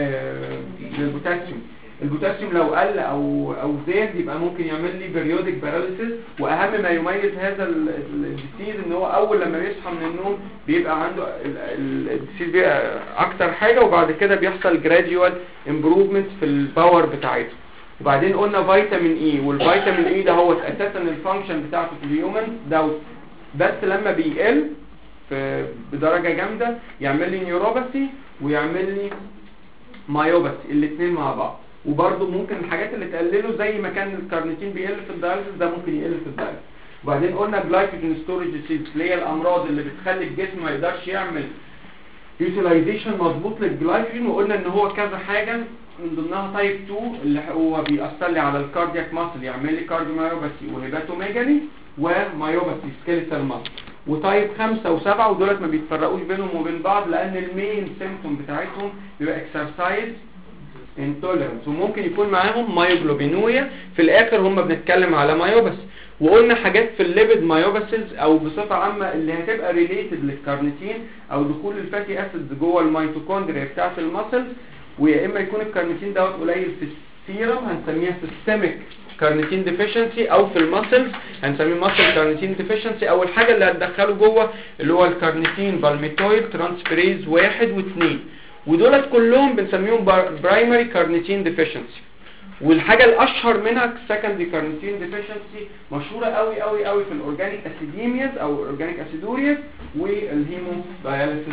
للبوتاسيوم البوتاسيوم لو قل او او زاد يبقى ممكن يعمل لي بيريودك باراليسيس واهم ما يميز هذا الديسيز ان هو اول لما بيصحى من النوم بيبقى عنده الديسيز بيبقى اكتر حاجه وبعد كده بيحصل جراديوال امبروفمنت في الباور بتاعته وبعدين قلنا فيتامين اي والفيتامين اي ده هو اساسا الفانكشن بتاعته في الهيومن دوت بس لما بيقل في بدرجه جامده يعمل لي نيوروباثي ويعمل لي مايوباثي الاثنين مع بعض وبرضه ممكن الحاجات اللي تقلله زي ما كان الكارنيتين بيقل في الدايلسيس ده ممكن يقل في الدايلسيس وبعدين قلنا جلايكوجين ستورج ديسيز اللي هي الامراض اللي بتخلي الجسم ما يقدرش يعمل يوتيلايزيشن مظبوط للجلايكوجين وقلنا ان هو كذا حاجه من ضمنها تايب 2 اللي هو بيأثر لي على الكاردياك ماسل يعمل لي كارديومايوباثي وهيباتوميجالي ومايوباثي سكيلتال ماسل وتايب 5 و7 ودولت ما بيتفرقوش بينهم وبين بعض لان المين سيمبتوم بتاعتهم بيبقى اكسرسايز انتوليرنس وممكن يكون معاهم مايوجلوبينوريا في الاخر هم بنتكلم على مايوباث وقلنا حاجات في الليبيد مايوباثيز او بصفه عامه اللي هتبقى ريليتد للكارنيتين او دخول الفاتي اسيدز جوه الميتوكوندريا بتاعه المسلز ويا اما يكون الكارنيتين دوت قليل في السيرم هنسميها سيستميك كارنيتين ديفيشنسي او في المسلز هنسميه ماسل كارنيتين ديفيشنسي او الحاجه اللي هتدخله جوه اللي هو الكارنيتين بالميتويد ترانسفيريز واحد واثنين ودولت كلهم بنسميهم برايمري كارنيتين ديفيشنسي والحاجه الاشهر منها سكندري كارنيتين ديفيشنسي مشهوره قوي قوي قوي في الاورجانيك اسيديمياز او اورجانيك اسيدورياز والهيمو داياليسيس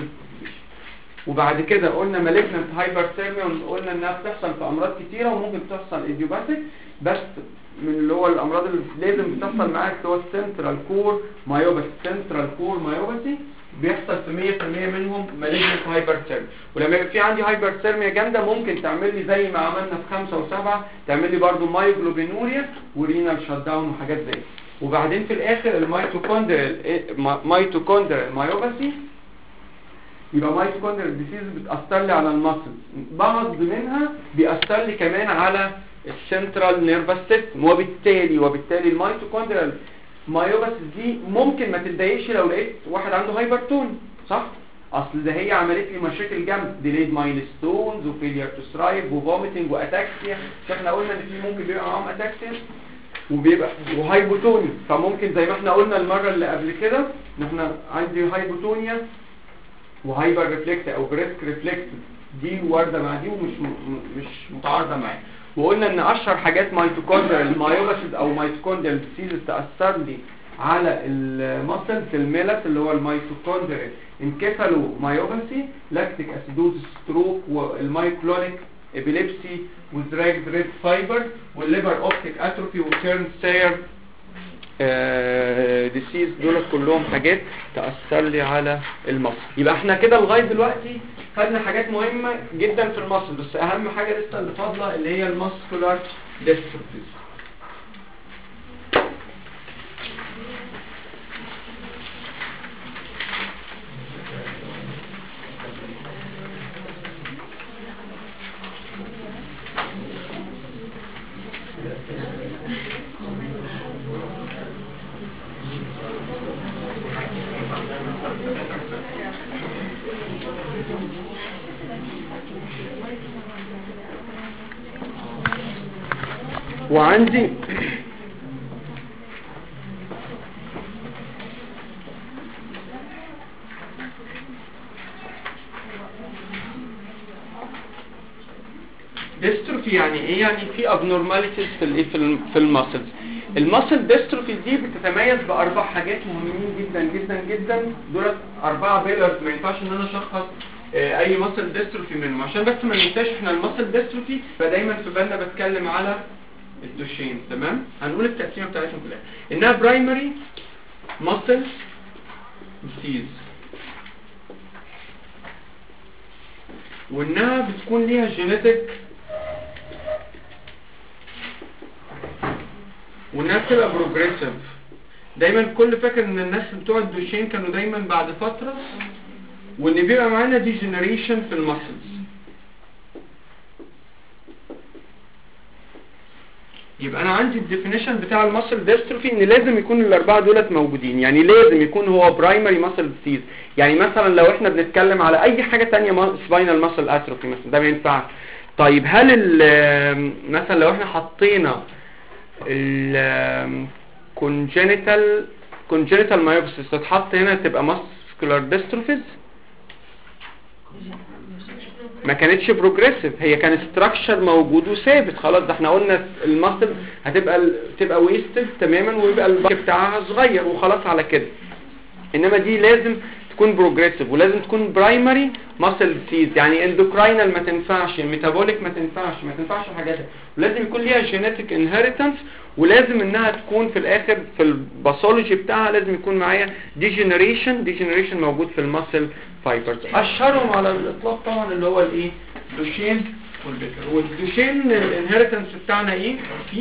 وبعد كده قلنا مالجنت هايبرثيرميا قلنا انها بتحصل في امراض كتيره وممكن تحصل ايديوباثيك بس من اللي هو الامراض اللي لازم بتحصل معاك اللي هو السنترال كور مايوباثي سنترال كور مايوباثي بيحصل في 100% منهم مالجنت هايبرثيرميا ولما يبقى في عندي هايبرثيرميا جامده ممكن تعمل لي زي ما عملنا في 5 و7 تعمل لي برده مايوجلوبينوريا ورينال شات داون وحاجات زي وبعدين في الاخر الميتوكوندريال ميتوكوندريال مايوباثي يبقى مايتوكوندريال ديسيز بتاثر لي على المسل بعض منها بيأثر لي كمان على السنترال نيرفس سيستم وبالتالي وبالتالي الميتوكوندريال مايوباثيس دي ممكن ما تتضايقش لو لقيت واحد عنده هايبرتون صح اصل ده هي عملت لي مشاكل جامده ديليد مايلستونز وفيلير تو سترايف وفوميتنج واتاكسيا مش احنا قلنا ان في ممكن بيبقى معاهم اتاكسيا وبيبقى وهايبوتونيا فممكن زي ما احنا قلنا المره اللي قبل كده ان احنا عندي هايبوتونيا وهايبر ريفلكت او بريسك ريفلكت دي وارده مع دي ومش م- مش متعارضه معايا وقلنا ان اشهر حاجات ميتوكوندريال مايوباثيز او ميتوكوندريال ديسيز تاثر لي على المسل في الميلس اللي هو الميتوكوندريال انكفالو مايوباثي لاكتيك اسيدوز ستروك والمايكلونيك ابيليبسي وزراج ريد فايبر والليبر اوبتيك اتروفي وكيرن ساير ديسيز دول كلهم حاجات تأثر لي على المصل يبقى احنا كده لغاية دلوقتي خدنا حاجات مهمة جدا في المصل بس اهم حاجة لسه اللي فاضلة اللي هي الماسكولار ديستروفيز وعندي ديستروفي يعني ايه يعني في abnormalities في الايه في الم- في المسلز الماسل ديستروفي دي بتتميز باربع حاجات مهمين جدا جدا جدا دول اربعه بيلرز ما ينفعش ان انا اشخص آه، اي ماسل ديستروفي منهم عشان بس ما ننساش احنا الماسل ديستروفي فدايما في بالنا بتكلم على الدوشين تمام هنقول التقسيمه بتاعتهم في الاخر انها برايمري ماسل ديزيز وانها بتكون ليها جينيتك وانها بتبقى بروجريسيف دايما كل فاكر ان الناس بتوع الدوشين كانوا دايما بعد فتره وان بيبقى معانا ديجنريشن في المسلز يبقى انا عندي الديفينيشن بتاع المسل ديستروفي ان لازم يكون الاربعه دولت موجودين يعني لازم يكون هو برايمري مسل ديزيز يعني مثلا لو احنا بنتكلم على اي حاجه ثانيه سباينال مسل اتروفي مثلا ده ما ينفعش طيب هل ال- مثلا لو احنا حطينا ال congenital congenital myopsis تتحط هنا تبقى muscular dystrophies ما كانتش بروجريسيف هي كان ستراكشر موجود وثابت خلاص ده احنا قلنا المسل هتبقى ال- تبقى ويستد تماما ويبقى الباقي بتاعها صغير وخلاص على كده انما دي لازم تكون بروجريسيف ولازم تكون برايمري ماسل ديزيز يعني اندوكراينال ما تنفعش ميتابوليك ما تنفعش ما تنفعش الحاجات دي ولازم يكون ليها جينيتك انهيرتنس ولازم انها تكون في الاخر في الباثولوجي بتاعها لازم يكون معايا ديجنريشن ديجنريشن موجود في الماسل فايبرز اشهرهم على الاطلاق طبعا اللي هو الايه دوشين والبيكر والدوشين الانهيرتنس بتاعنا ايه فيه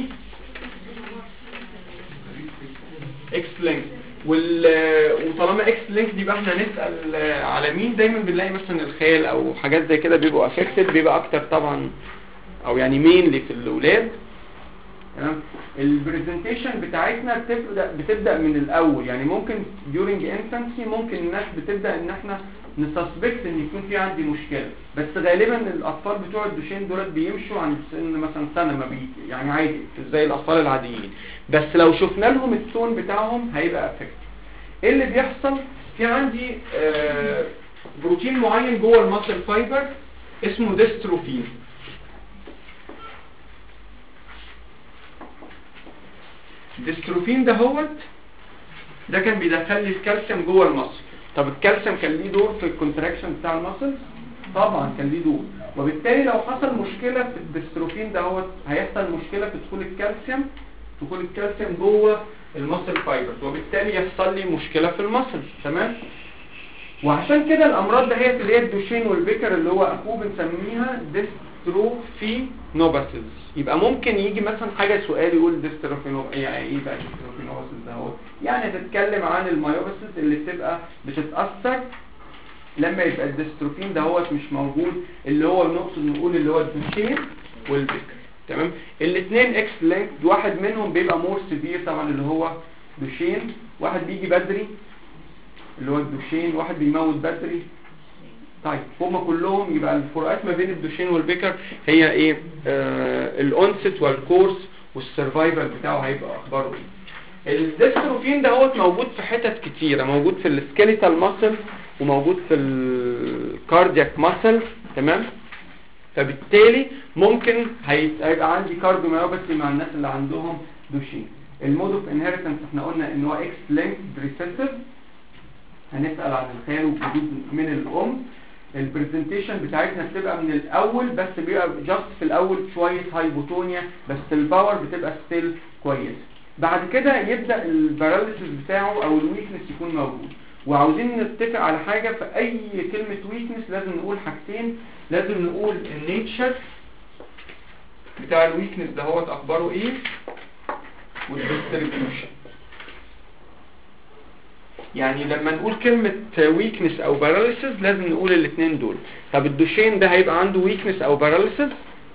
اكس لينك وال وطالما اكس لينك دي يبقى احنا نسال على مين دايما بنلاقي مثلا الخيال او حاجات زي كده بيبقوا افكتد بيبقى اكتر طبعا او يعني مينلي في الاولاد تمام البرزنتيشن بتاعتنا بتبدا بتبدا من الاول يعني ممكن during infancy ممكن الناس بتبدا ان احنا نسسبكت ان يكون في عندي مشكله بس غالبا الاطفال بتوع الدوشين دولت بيمشوا عند سن مثلا سنه ما بي يعني عادي زي الاطفال العاديين بس لو شفنا لهم التون بتاعهم هيبقى افكت ايه اللي بيحصل في عندي آه بروتين معين جوه الماسل فايبر اسمه ديستروفين الديستروفين ده هوت ده كان بيدخل لي الكالسيوم جوه المصل طب الكالسيوم كان ليه دور في الكونتراكشن بتاع المصل طبعا كان ليه دور وبالتالي لو حصل مشكله في الديستروفين ده هوت هيحصل مشكله في دخول الكالسيوم دخول الكالسيوم جوه المصل فايبرز وبالتالي يحصل لي مشكله في المصل تمام وعشان كده الامراض ده هي اللي هي الدوشين والبيكر اللي هو اخوه بنسميها ديستروفينوباثيز يبقى ممكن يجي مثلا حاجه سؤال يقول ديستروفينو يعني ايه بقى ديستروفينوباثيز ده هو يعني تتكلم عن المايوباثيز اللي بتبقى بتتاثر لما يبقى الديستروفين ده هو مش موجود اللي هو نقصد نقول اللي هو الدوشين والبيكر تمام الاثنين اكس لينكد واحد منهم بيبقى مور سيفير طبعا اللي هو دوشين واحد بيجي بدري اللي هو الدوشين واحد بيموت بدري طيب هما كلهم يبقى الفروقات ما بين الدوشين والبيكر هي ايه آه الاونست والكورس والسرفايفل بتاعه هيبقى اخباره ايه الديستروفين ده هو موجود في حتت كتيره موجود في السكيليتال ماسل وموجود في الكاردياك ماسل تمام فبالتالي ممكن هيبقى عندي كارديوميوباثي مع الناس اللي عندهم دوشين المود اوف انهيرتنس احنا قلنا ان هو اكس لينك ريسيسيف هنسال عن الخيال والجدود من الام البرزنتيشن بتاعتنا بتبقى من الاول بس بيبقى جاست في الاول شويه هايبوتونيا بس الباور بتبقى ستيل كويس بعد كده يبدا الباراليسيس بتاعه او الويكنس يكون موجود وعاوزين نتفق على حاجه في اي كلمه ويكنس لازم نقول حاجتين لازم نقول النيتشر بتاع الويكنس ده هو اخباره ايه والديستريبيوشن يعني لما نقول كلمة ويكنس او باراليسيس لازم نقول الاثنين دول طب الدوشين ده هيبقى عنده ويكنس او باراليسيس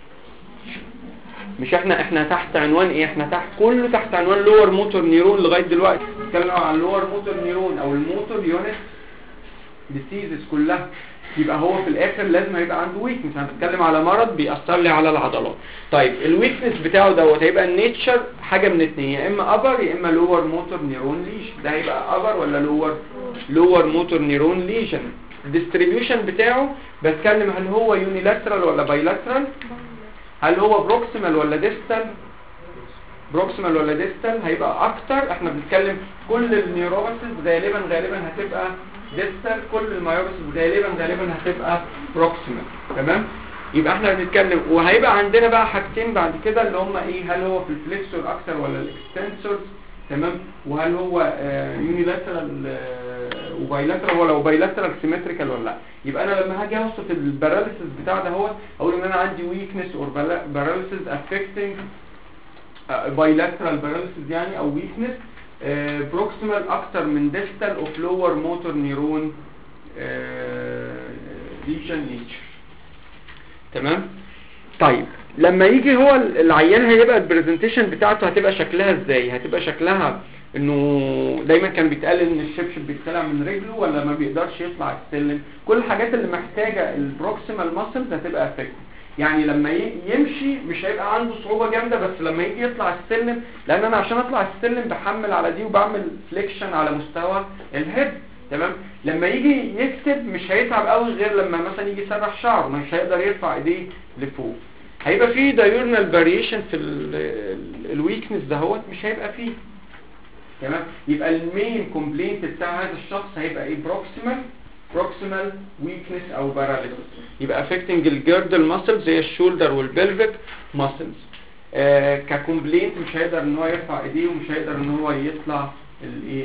مش احنا احنا تحت عنوان ايه احنا تحت كله تحت عنوان لور موتور نيرون لغايه دلوقتي بنتكلم عن اللور موتور نيرون او الموتور يونت ديسيزز كلها يبقى هو في الاخر لازم هيبقى عنده ويكنس انا بتكلم على مرض بيأثر لي على العضلات طيب الويكنس بتاعه دوت هيبقى النيتشر حاجه من اتنين يا اما ابر يا اما لور موتور نيرون ليشن ده هيبقى ابر ولا لور لور موتور نيرون ليشن الديستريبيوشن بتاعه بتكلم هل هو يونيلاترال ولا بايلاترال هل هو بروكسيمال ولا ديستال بروكسيمال ولا ديستال هيبقى اكتر احنا بنتكلم كل النيوروباثيز غالبا غالبا هتبقى ديستال كل المايوباثيز غالبا غالبا هتبقى بروكسيمال تمام يبقى احنا بنتكلم وهيبقى عندنا بقى حاجتين بعد كده اللي هم ايه هل هو في الفليكسور اكتر ولا الاكستنسور تمام وهل هو يونيلاترال وبايلاترال ولا بايلاترال سيمتريكال ولا لا يبقى انا لما هاجي اوصف الباراليسيس بتاع ده هو اقول ان انا عندي ويكنس اور باراليسيس افكتنج بايلاترال باراليسيس يعني او ويكنس بروكسيمال اكتر من ديستال اوف لور موتور نيرون ليشن نيتشر تمام طيب لما يجي هو العيان هيبقى البرزنتيشن بتاعته هتبقى شكلها ازاي هتبقى شكلها انه دايما كان بيتقال ان الشبشب بيتخلع من رجله ولا ما بيقدرش يطلع السلم كل الحاجات اللي محتاجه البروكسيمال ماسلز هتبقى افكتد يعني لما يمشي مش هيبقى عنده صعوبه جامده بس لما يجي يطلع السلم لان انا عشان اطلع السلم بحمل على دي وبعمل فليكشن على مستوى الهيد تمام لما يجي يكتب مش هيتعب قوي غير لما مثلا يجي يسرح شعره مش هيقدر يرفع ايديه لفوق هيبقى فيه diurnal فاريشن في الويكنس دهوت مش هيبقى فيه تمام يبقى المين كومبلينت بتاع هذا الشخص هيبقى ايه بروكسيمال بروكسيمال ويكنس او باراليسيس يبقى افكتنج الجيردل ماسلز زي الشولدر والبلفيك ماسلز آه ككومبلينت مش هيقدر ان هو يرفع ايديه ومش هيقدر ان هو يطلع الايه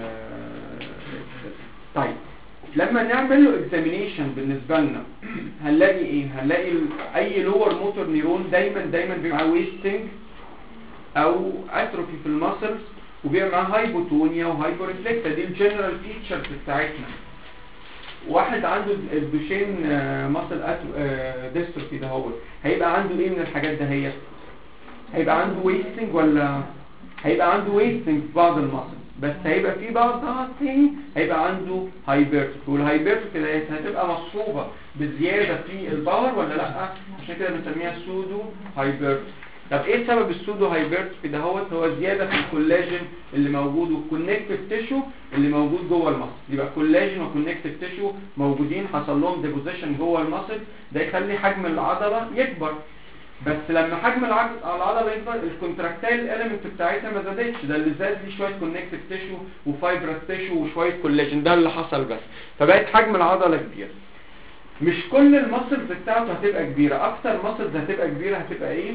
طيب لما نعمل له اكزامينيشن بالنسبه لنا هنلاقي ايه هنلاقي اي لور موتور نيرون دايما دايما بيبقى معاه ويستنج او اتروفي في الماسلز وبيبقى معاه هايبوتونيا وهايبوريفلكتا دي الجنرال فيتشرز بتاعتنا واحد عنده الدوشين ماسل ديستروفي ده هو هيبقى عنده ايه من الحاجات ده هي هيبقى عنده ويستنج ولا هيبقى عنده ويستنج في بعض الماسل بس هيبقى في بعضها تاني هيبقى عنده هايبرتروفي والهايبرتروفي ده هتبقى مصحوبه بزياده في الباور ولا لا عشان كده بنسميها سودو هايبرتروفي طب ايه سبب السودو هايبرتروفي ده هو هو زياده في الكولاجين اللي موجود والكونكتيف تيشو اللي موجود جوه المصل يبقى كولاجين وكونكتيف تيشو موجودين حصل لهم ديبوزيشن جوه المصل ده يخلي حجم العضله يكبر بس لما حجم العضله يكبر الكونتراكتايل اليمنت بتاعتها ما زادتش ده اللي زاد ليه شويه كونكتيف تيشو وفايبرس تيشو وشويه كولاجين ده اللي حصل بس فبقت حجم العضله كبير مش كل المسلز بتاعته هتبقى كبيره اكتر مسلز هتبقى كبيره هتبقى ايه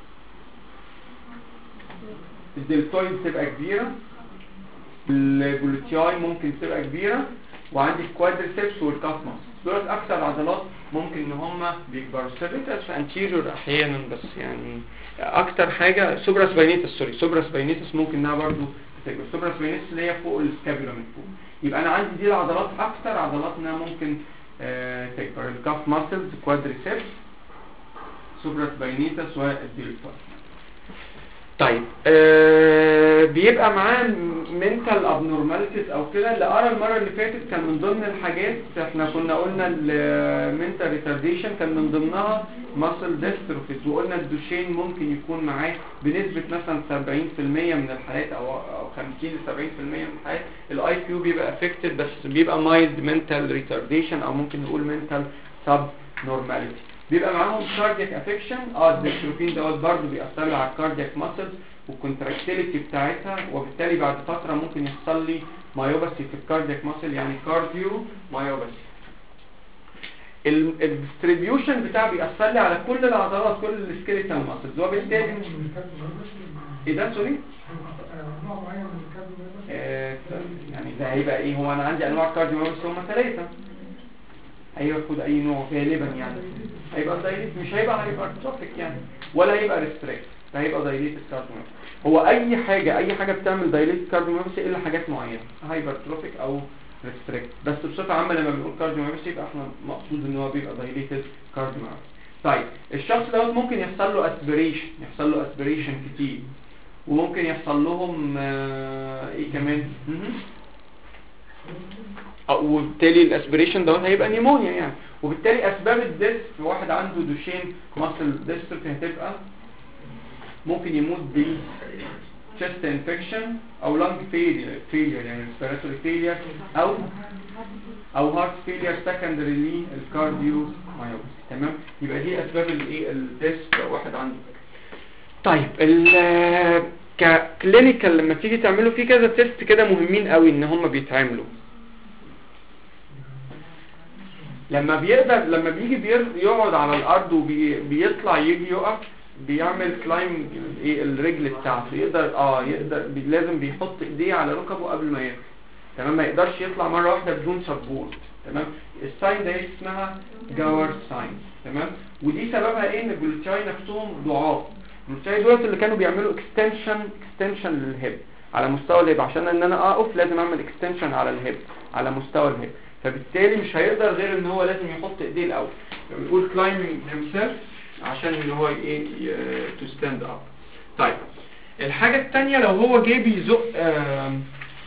الدلتويد تبقى كبيره الجلوتياي ممكن تبقى كبيره وعندي الكوادريسبس والكاف ماسل دول اكتر عضلات ممكن ان هم بيكبروا سيرفيكس انتيريور احيانا بس يعني اكتر حاجه سوبراس باينيتس سوري سوبراس باينيتس ممكن انها برضو تكبر سوبراس باينيتس اللي هي فوق السكابولا من فوق يبقى انا عندي دي العضلات اكتر عضلات انها ممكن آه تكبر الكاف ماسلز كوادريسبس سوبراس باينيتس والديلتويد طيب آه بيبقى معاه منتال ابنورماليتيز او كده اللي قرا المره اللي فاتت كان من ضمن الحاجات احنا كنا قلنا المنتال ريتارديشن كان من ضمنها ماسل ديستروفيز وقلنا الدوشين ممكن يكون معاه بنسبه مثلا 70% من الحالات او او 50 ل 70% من الحالات الاي كيو بيبقى افكتد بس بيبقى مايلد منتال ريتارديشن او ممكن نقول منتال سب نورماليتي بيبقى معاهم كاردياك افكشن اه الديستروفين دوت برضه بيأثر على الكاردياك ماسلز والكونتراكتيليتي بتاعتها وبالتالي بعد فتره ممكن يحصل لي مايوباسي في الكاردياك ماسل يعني كارديو مايوباسي الديستريبيوشن بتاعه بيأثر لي على كل العضلات كل السكيليتال ماسلز وبالتالي ايه ده سوري آه يعني ده هيبقى ايه هو انا عندي انواع كارديو مايوباسي هم ثلاثه هياخد اي نوع غالبا يعني هيبقى دايليت مش هيبقى هيبقى ارتروفيك يعني ولا هيبقى ريستريكت ده هيبقى دايليت كارديوميوباثي هو اي حاجه اي حاجه بتعمل دايليت كارديوميوباثي الا حاجات معينه هايبرتروفيك او ريستريكت بس بصفه عامه لما بنقول كارديوميوباثي يبقى احنا مقصود ان هو بيبقى دايليتد كارديوميوباثي طيب الشخص دوت ممكن يحصل له اسبريشن يحصل له اسبريشن كتير وممكن يحصل لهم آه ايه كمان وبالتالي الاسبريشن دوت هيبقى نيمونيا يعني وبالتالي اسباب الديس في واحد عنده دوشين ماسل ديستروفي هتبقى ممكن يموت ب chest infection او lung failure failure يعني respiratory failure او او heart failure secondary للكارديو مايوباثي تمام يبقى دي اسباب الايه الديس لو واحد عنده طيب ال ككلينيكال لما تيجي تعملوا فيه كذا تيست كده مهمين قوي ان هم بيتعملوا لما بيقدر لما بيجي بير- يقعد على الارض وبيطلع يجي يقف بيعمل كلايم ايه الرجل بتاعته يقدر اه يقدر بي لازم بيحط ايديه على ركبه قبل ما يقف تمام ما يقدرش يطلع مره واحده بدون سبورت تمام الساين ده اسمها جاور ساين تمام ودي سببها ايه ان الجلوتياي نفسهم ضعاف الجلوتياي دولت اللي كانوا بيعملوا اكستنشن اكستنشن للهيب على مستوى الهيب عشان ان انا اقف لازم اعمل اكستنشن على الهيب على مستوى الهيب فبالتالي مش هيقدر غير ان هو لازم يحط ايديه الاول بيقول climbing himself عشان ان هو ايه تو ستاند اب طيب الحاجة التانية لو هو جه بيزق آم،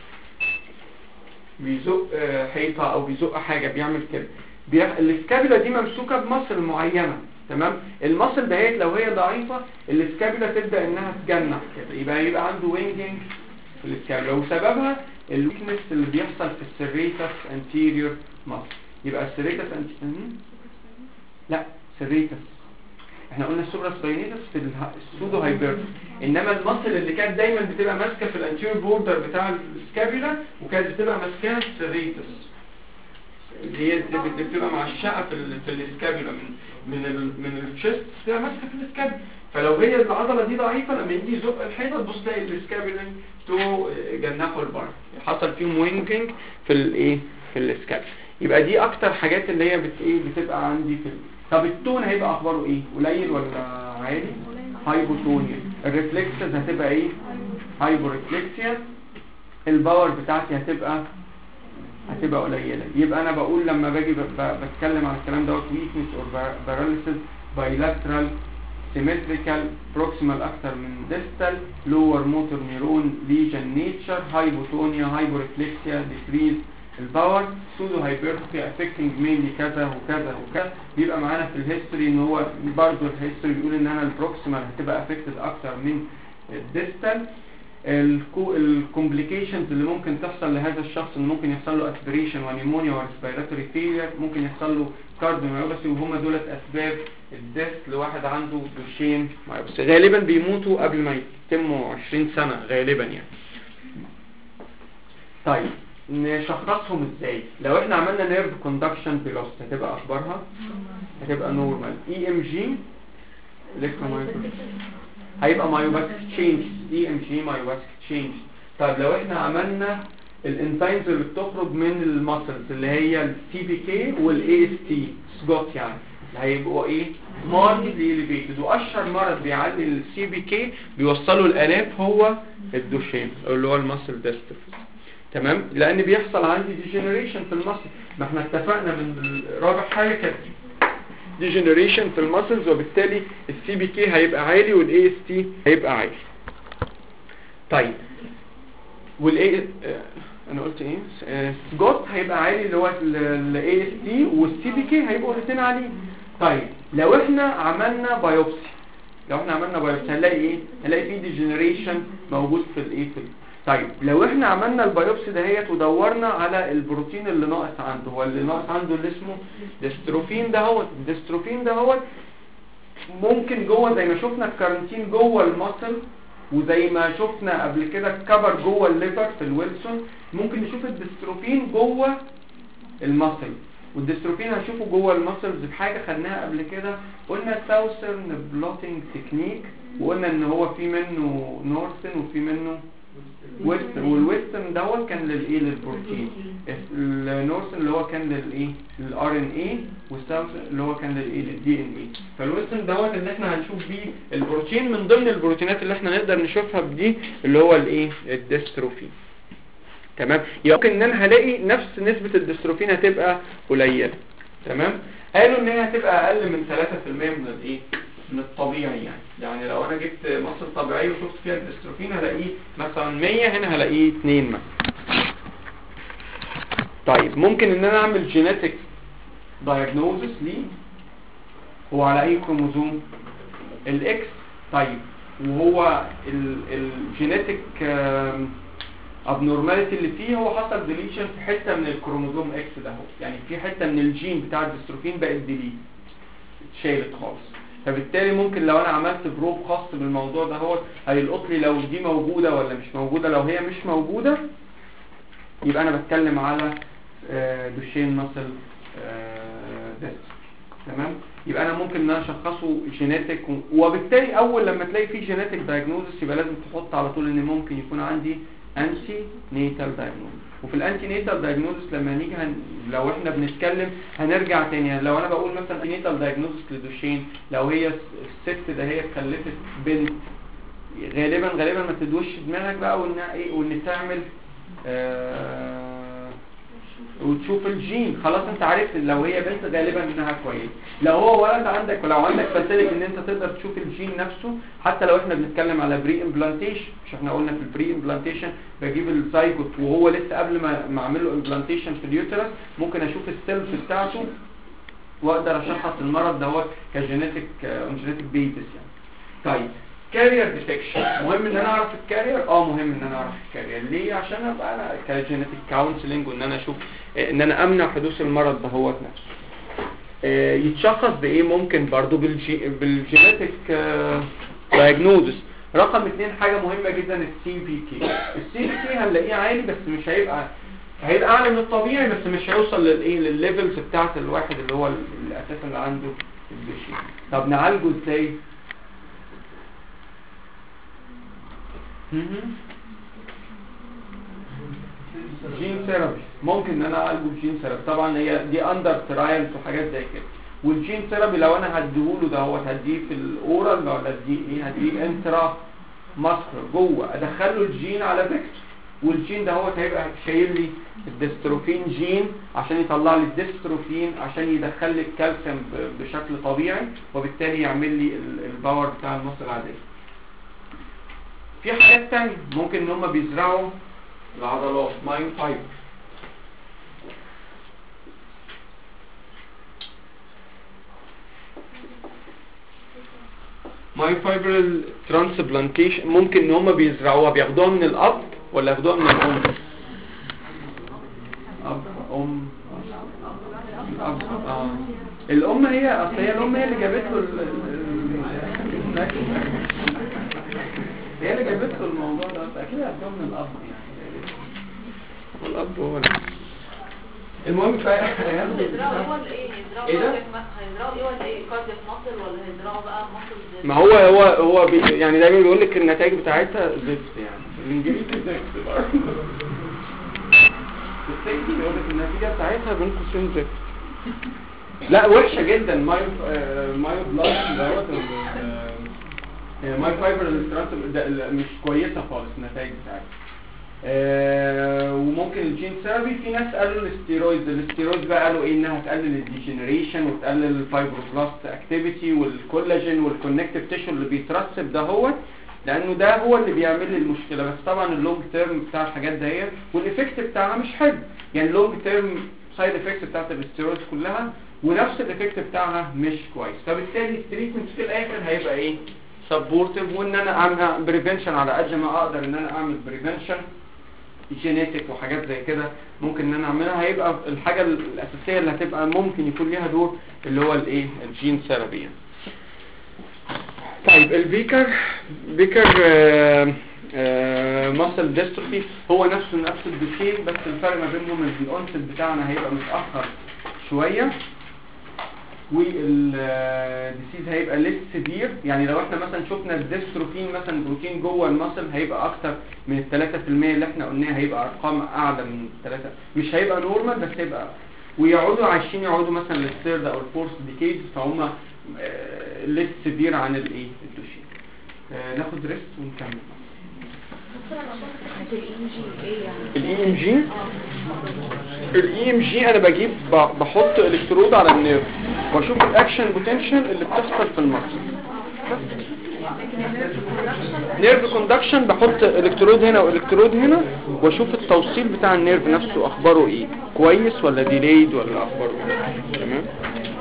بيزق آه، حيطة او بيزق حاجة بيعمل كده بيح... الاسكابيلا دي ممسوكة بمصل معينة تمام المصل دهيت لو هي ضعيفة الاسكابيلا تبدأ انها تجنح كده يبقى يبقى عنده وينجنج في الاسكابيلا وسببها الويكنس اللي بيحصل في السيريتس انتيريور مصل يبقى السيريتس انتيريور لا سيريتس احنا قلنا السوبرا سباينيتس في اله- السودو هايبر انما المصل اللي كانت دايما بتبقى ماسكه في الانتيريور بوردر بتاع السكابيلا وكانت بتبقى ماسكاها السيريتس اللي هي اللي بتبقى معشقه في ال- في الاسكابيلا من من ال من الشيست بتبقى ماسكه في الاسكابيلا فلو هي العضله دي ضعيفه لما يجي يزق الحيطه تبص تلاقي الاسكابيلا تو جنحوا لبره حصل فيهم وينجنج في الايه في الاسكابيلا يبقى دي اكتر حاجات اللي هي بت ايه بتبقى عندي في ال- طب التون هيبقى اخباره ايه قليل ولا عالي هايبوتونيا الريفلكسز هتبقى ايه هايبوريفلكسيا الباور بتاعتي هتبقى هتبقى قليله يبقى انا بقول لما باجي ب- ب- بتكلم عن الكلام دوت ويكنس اور باراليسيس بايلاترال سيمتريكال بروكسيمال اكتر من ديستال لور موتور نيرون ليجن نيتشر هايبوتونيا هايبوريفلكسيا ديكريز الباور سودو هايبرتروفي افكتنج مينلي كذا وكذا وكذا بيبقى معانا في الهيستوري ان هو برضه الهيستوري بيقول ان انا البروكسيمال هتبقى افكتد اكتر من الديستال الكومبليكيشنز اللي ممكن تحصل لهذا الشخص ان ممكن يحصل له اسبريشن ونيمونيا وريسبيراتوري فيلير ممكن يحصل له كارديوميوباثي وهم دولت اسباب الديث لواحد عنده دوشين بس غالبا بيموتوا قبل ما يتموا 20 سنة غالبا يعني طيب نشخصهم ازاي لو احنا عملنا نيرف كوندكشن فيلوسيتي هتبقى اخبارها هتبقى نورمال اي ام جي هيبقى مايوباثيك تشينج اي ام جي مايوباثيك تشينج طيب لو احنا عملنا الانزيمز اللي بتخرج من المسلز اللي هي السي بي كي والاي اس تي سجوت يعني هيبقوا ايه ماركتلي اليفيتد واشهر مرض بيعلي السي بي كي بيوصلوا الالاف هو الدوشين اللي هو المسل ديستروفي تمام لان بيحصل عندي ديجنريشن في المسل ما احنا اتفقنا من رابع حاجه كانت ديجنريشن في المسلز وبالتالي السي بي كي هيبقى عالي والاي اس تي هيبقى عالي طيب والاي انا قلت ايه آه، سجوت هيبقى عالي اللي هو الاي اس تي والسي بي كي هيبقوا الاثنين عاليين طيب لو احنا عملنا بايوبسي لو احنا عملنا بايوبسي هنلاقي ايه هنلاقي فيه ديجنريشن موجود في الايه في ال- طيب لو احنا عملنا البايوبسي دهيت ودورنا على البروتين اللي ناقص عنده هو اللي ناقص عنده اللي اسمه ديستروفين دهوت الديستروفين دهوت ممكن جوه زي ما شفنا الكارنتين جوه المصل وزي ما شفنا قبل كده الكبر جوه الليفر في الويلسون ممكن نشوف الديستروفين جوه المصل والديستروفين هنشوفه جوه المسلز بحاجه خدناها قبل كده قلنا ساوثرن بلوتنج تكنيك وقلنا ان هو في منه نورثن وفي منه ويسترن والويسترن دوت كان للايه للبروتين النورثن اللي هو كان للايه للار ان اي والساوثرن اللي هو كان للايه للدي ان اي فالويسترن دوت اللي احنا هنشوف بيه البروتين من ضمن البروتينات اللي احنا نقدر نشوفها بدي اللي هو الايه الديستروفين تمام يمكن ان انا هلاقي نفس نسبة الدستروفين هتبقى قليلة تمام قالوا ان هي هتبقى اقل من 3% من الايه من الطبيعي يعني يعني لو انا جبت مصل طبيعي وشفت فيها الدستروفين هلاقيه مثلا 100 هنا هلاقيه 2 مثلا طيب ممكن ان انا اعمل جينيتك دايجنوزس ليه هو على اي كروموزوم الاكس طيب وهو الجينيتك ابنورماليتي اللي فيه هو حصل ديليشن في حته من الكروموزوم اكس ده هو يعني في حته من الجين بتاع الدستروفين بقت ديليت اتشالت خالص فبالتالي ممكن لو انا عملت بروب خاص بالموضوع ده هو هيلقط لي لو دي موجودة ولا مش موجودة لو هي مش موجودة يبقى انا بتكلم على آه، دوشين ماسل ديست تمام يبقى انا ممكن ان انا اشخصه جينيتك وبالتالي اول لما تلاقي فيه جينيتك دايجنوزس يبقى لازم تحط على طول ان ممكن يكون عندي انتي نيتال دايجنوزس وفي الانتي نيتال دايجنوزس لما نيجي هن... لو احنا بنتكلم هنرجع تاني يعني لو انا بقول مثلا نيتال دايجنوزس لدوشين لو هي الست ده هي خلفت بنت غالبا غالبا ما تدوش دماغك بقى وان ايه وان تعمل آه وتشوف الجين خلاص انت عرفت لو هي بنت غالبا انها كويس لو هو ولد عندك ولو عندك فاسيلتي ان انت تقدر تشوف الجين نفسه حتى لو احنا بنتكلم على بري امبلانتيشن مش احنا قلنا في البري امبلانتيشن بجيب الزايجوت وهو لسه قبل ما ما اعمل له امبلانتيشن في اليوترس ممكن اشوف السيلز بتاعته واقدر اشخص المرض ده هو كجينيتك جينيتك بيتس يعني طيب كارير ديتكشن مهم ان انا اعرف الكارير اه مهم ان انا اعرف الكارير ليه عشان ابقى انا كجينيتك كونسلنج وان انا اشوف آه، ان انا امنع حدوث المرض ده هو نفسه آه، يتشخص بايه ممكن برضو بالجي بالجينيتك دايجنوزس رقم اتنين حاجة مهمة جدا السي بي كي السي بي كي هنلاقيه عالي بس مش هيبقى هيبقى اعلى من الطبيعي بس مش هيوصل للايه للليفلز بتاعت الواحد اللي هو الاساس اللي عنده الدوشين طب نعالجه ازاي مهم. جين ثيرابي ممكن ان انا اعالجه بجين ثيرابي طبعا هي دي اندر ترايلز وحاجات زي كده والجين ثيرابي لو انا هديهوله ده هو هديه في الاورال ولا هديه ايه هديه انترا ماسكر جوه ادخله الجين على فيكتور والجين ده هو هيبقى شايل لي الدستروفين جين عشان يطلع لي الدستروفين عشان يدخل لي الكالسيوم ب- بشكل طبيعي وبالتالي يعمل لي ال- الباور بتاع المصل العاديه في حاجات تانية ممكن ان هم بيزرعوا العضلات ماين فايبر ماين فايبر ترانسبلانتيشن ممكن ان هم بيزرعوها بياخدوها من الاب ولا ياخدوها من الام اب ام الاب اه الام هي اصل هي الام هي اللي جابت له ال- ال- ال- هي اللي جابت له الموضوع ده فاكيد هتكون من الاب يعني الاب هو اللي- المهم ف هيزرعوا ايه ولا ايه هيزرعوا إيه ده؟ cardiac- هيزرعوا ايه ولا ايه كاردياك ماسل ولا هيزرعوا بقى ماسل ما هو هو هو بي يعني دايما بيقول لك النتائج بتاعتها زفت يعني الانجليزي زفت برضه السيدي بيقول لك النتيجه بتاعتها بين قوسين زفت لا وحشه جدا مايو آه، مايو بلاس دوت ال- آه، مايو فايبر الاسترانت ده ال- مش كويسه خالص النتائج بتاعتها آه، وممكن الجين ثيرابي في ناس قالوا الاستيرويد الاستيرويد بقى قالوا ايه انها تقلل الديجنريشن وتقلل الفايبروبلاست اكتيفيتي والكولاجين والكونكتيف تيشو اللي بيترسب ده هو لانه ده هو اللي بيعمل لي المشكله بس طبعا اللونج تيرم بتاع الحاجات ديت والايفكت بتاعها مش حلو يعني اللونج تيرم سايد افكتس بتاعت الاستيرويد كلها ونفس الايفكت بتاعها مش كويس فبالتالي التريتمنت في الاخر هيبقى ايه سبورتيف وان انا اعمل بريفنشن على قد ما اقدر ان انا اعمل بريفنشن جينيتك وحاجات زي كده ممكن ان انا اعملها هيبقى الحاجه الاساسيه اللي هتبقى ممكن يكون ليها دور اللي هو الايه الجين ثيرابي يعني. طيب البيكر بيكر ماسل ديستروفي هو نفسه نفس الدوشين بس الفرق ما بينهم ان الانست بتاعنا هيبقى متاخر شويه والديسيز هيبقى ليس سيفير يعني لو احنا مثلا شفنا الديستروفين مثلا بروتين جوه المصل هيبقى اكتر من ال 3% اللي احنا قلناها هيبقى ارقام اعلى من 3 مش هيبقى نورمال بس هيبقى ويقعدوا عايشين يقعدوا مثلا للثيرد او الفورث ديكيد فهم ليس سيفير عن الايه الدوشين آه، ناخد ريست ونكمل الاي ام جي الاي ام جي انا بجيب ب- بحط الكترود على النيرف واشوف الاكشن بوتنشال اللي بتحصل في المصل نيرف كوندكشن بحط الكترود هنا والكترود هنا واشوف التوصيل بتاع النيرف نفسه اخباره ايه كويس ولا ديليد ولا اخباره ايه تمام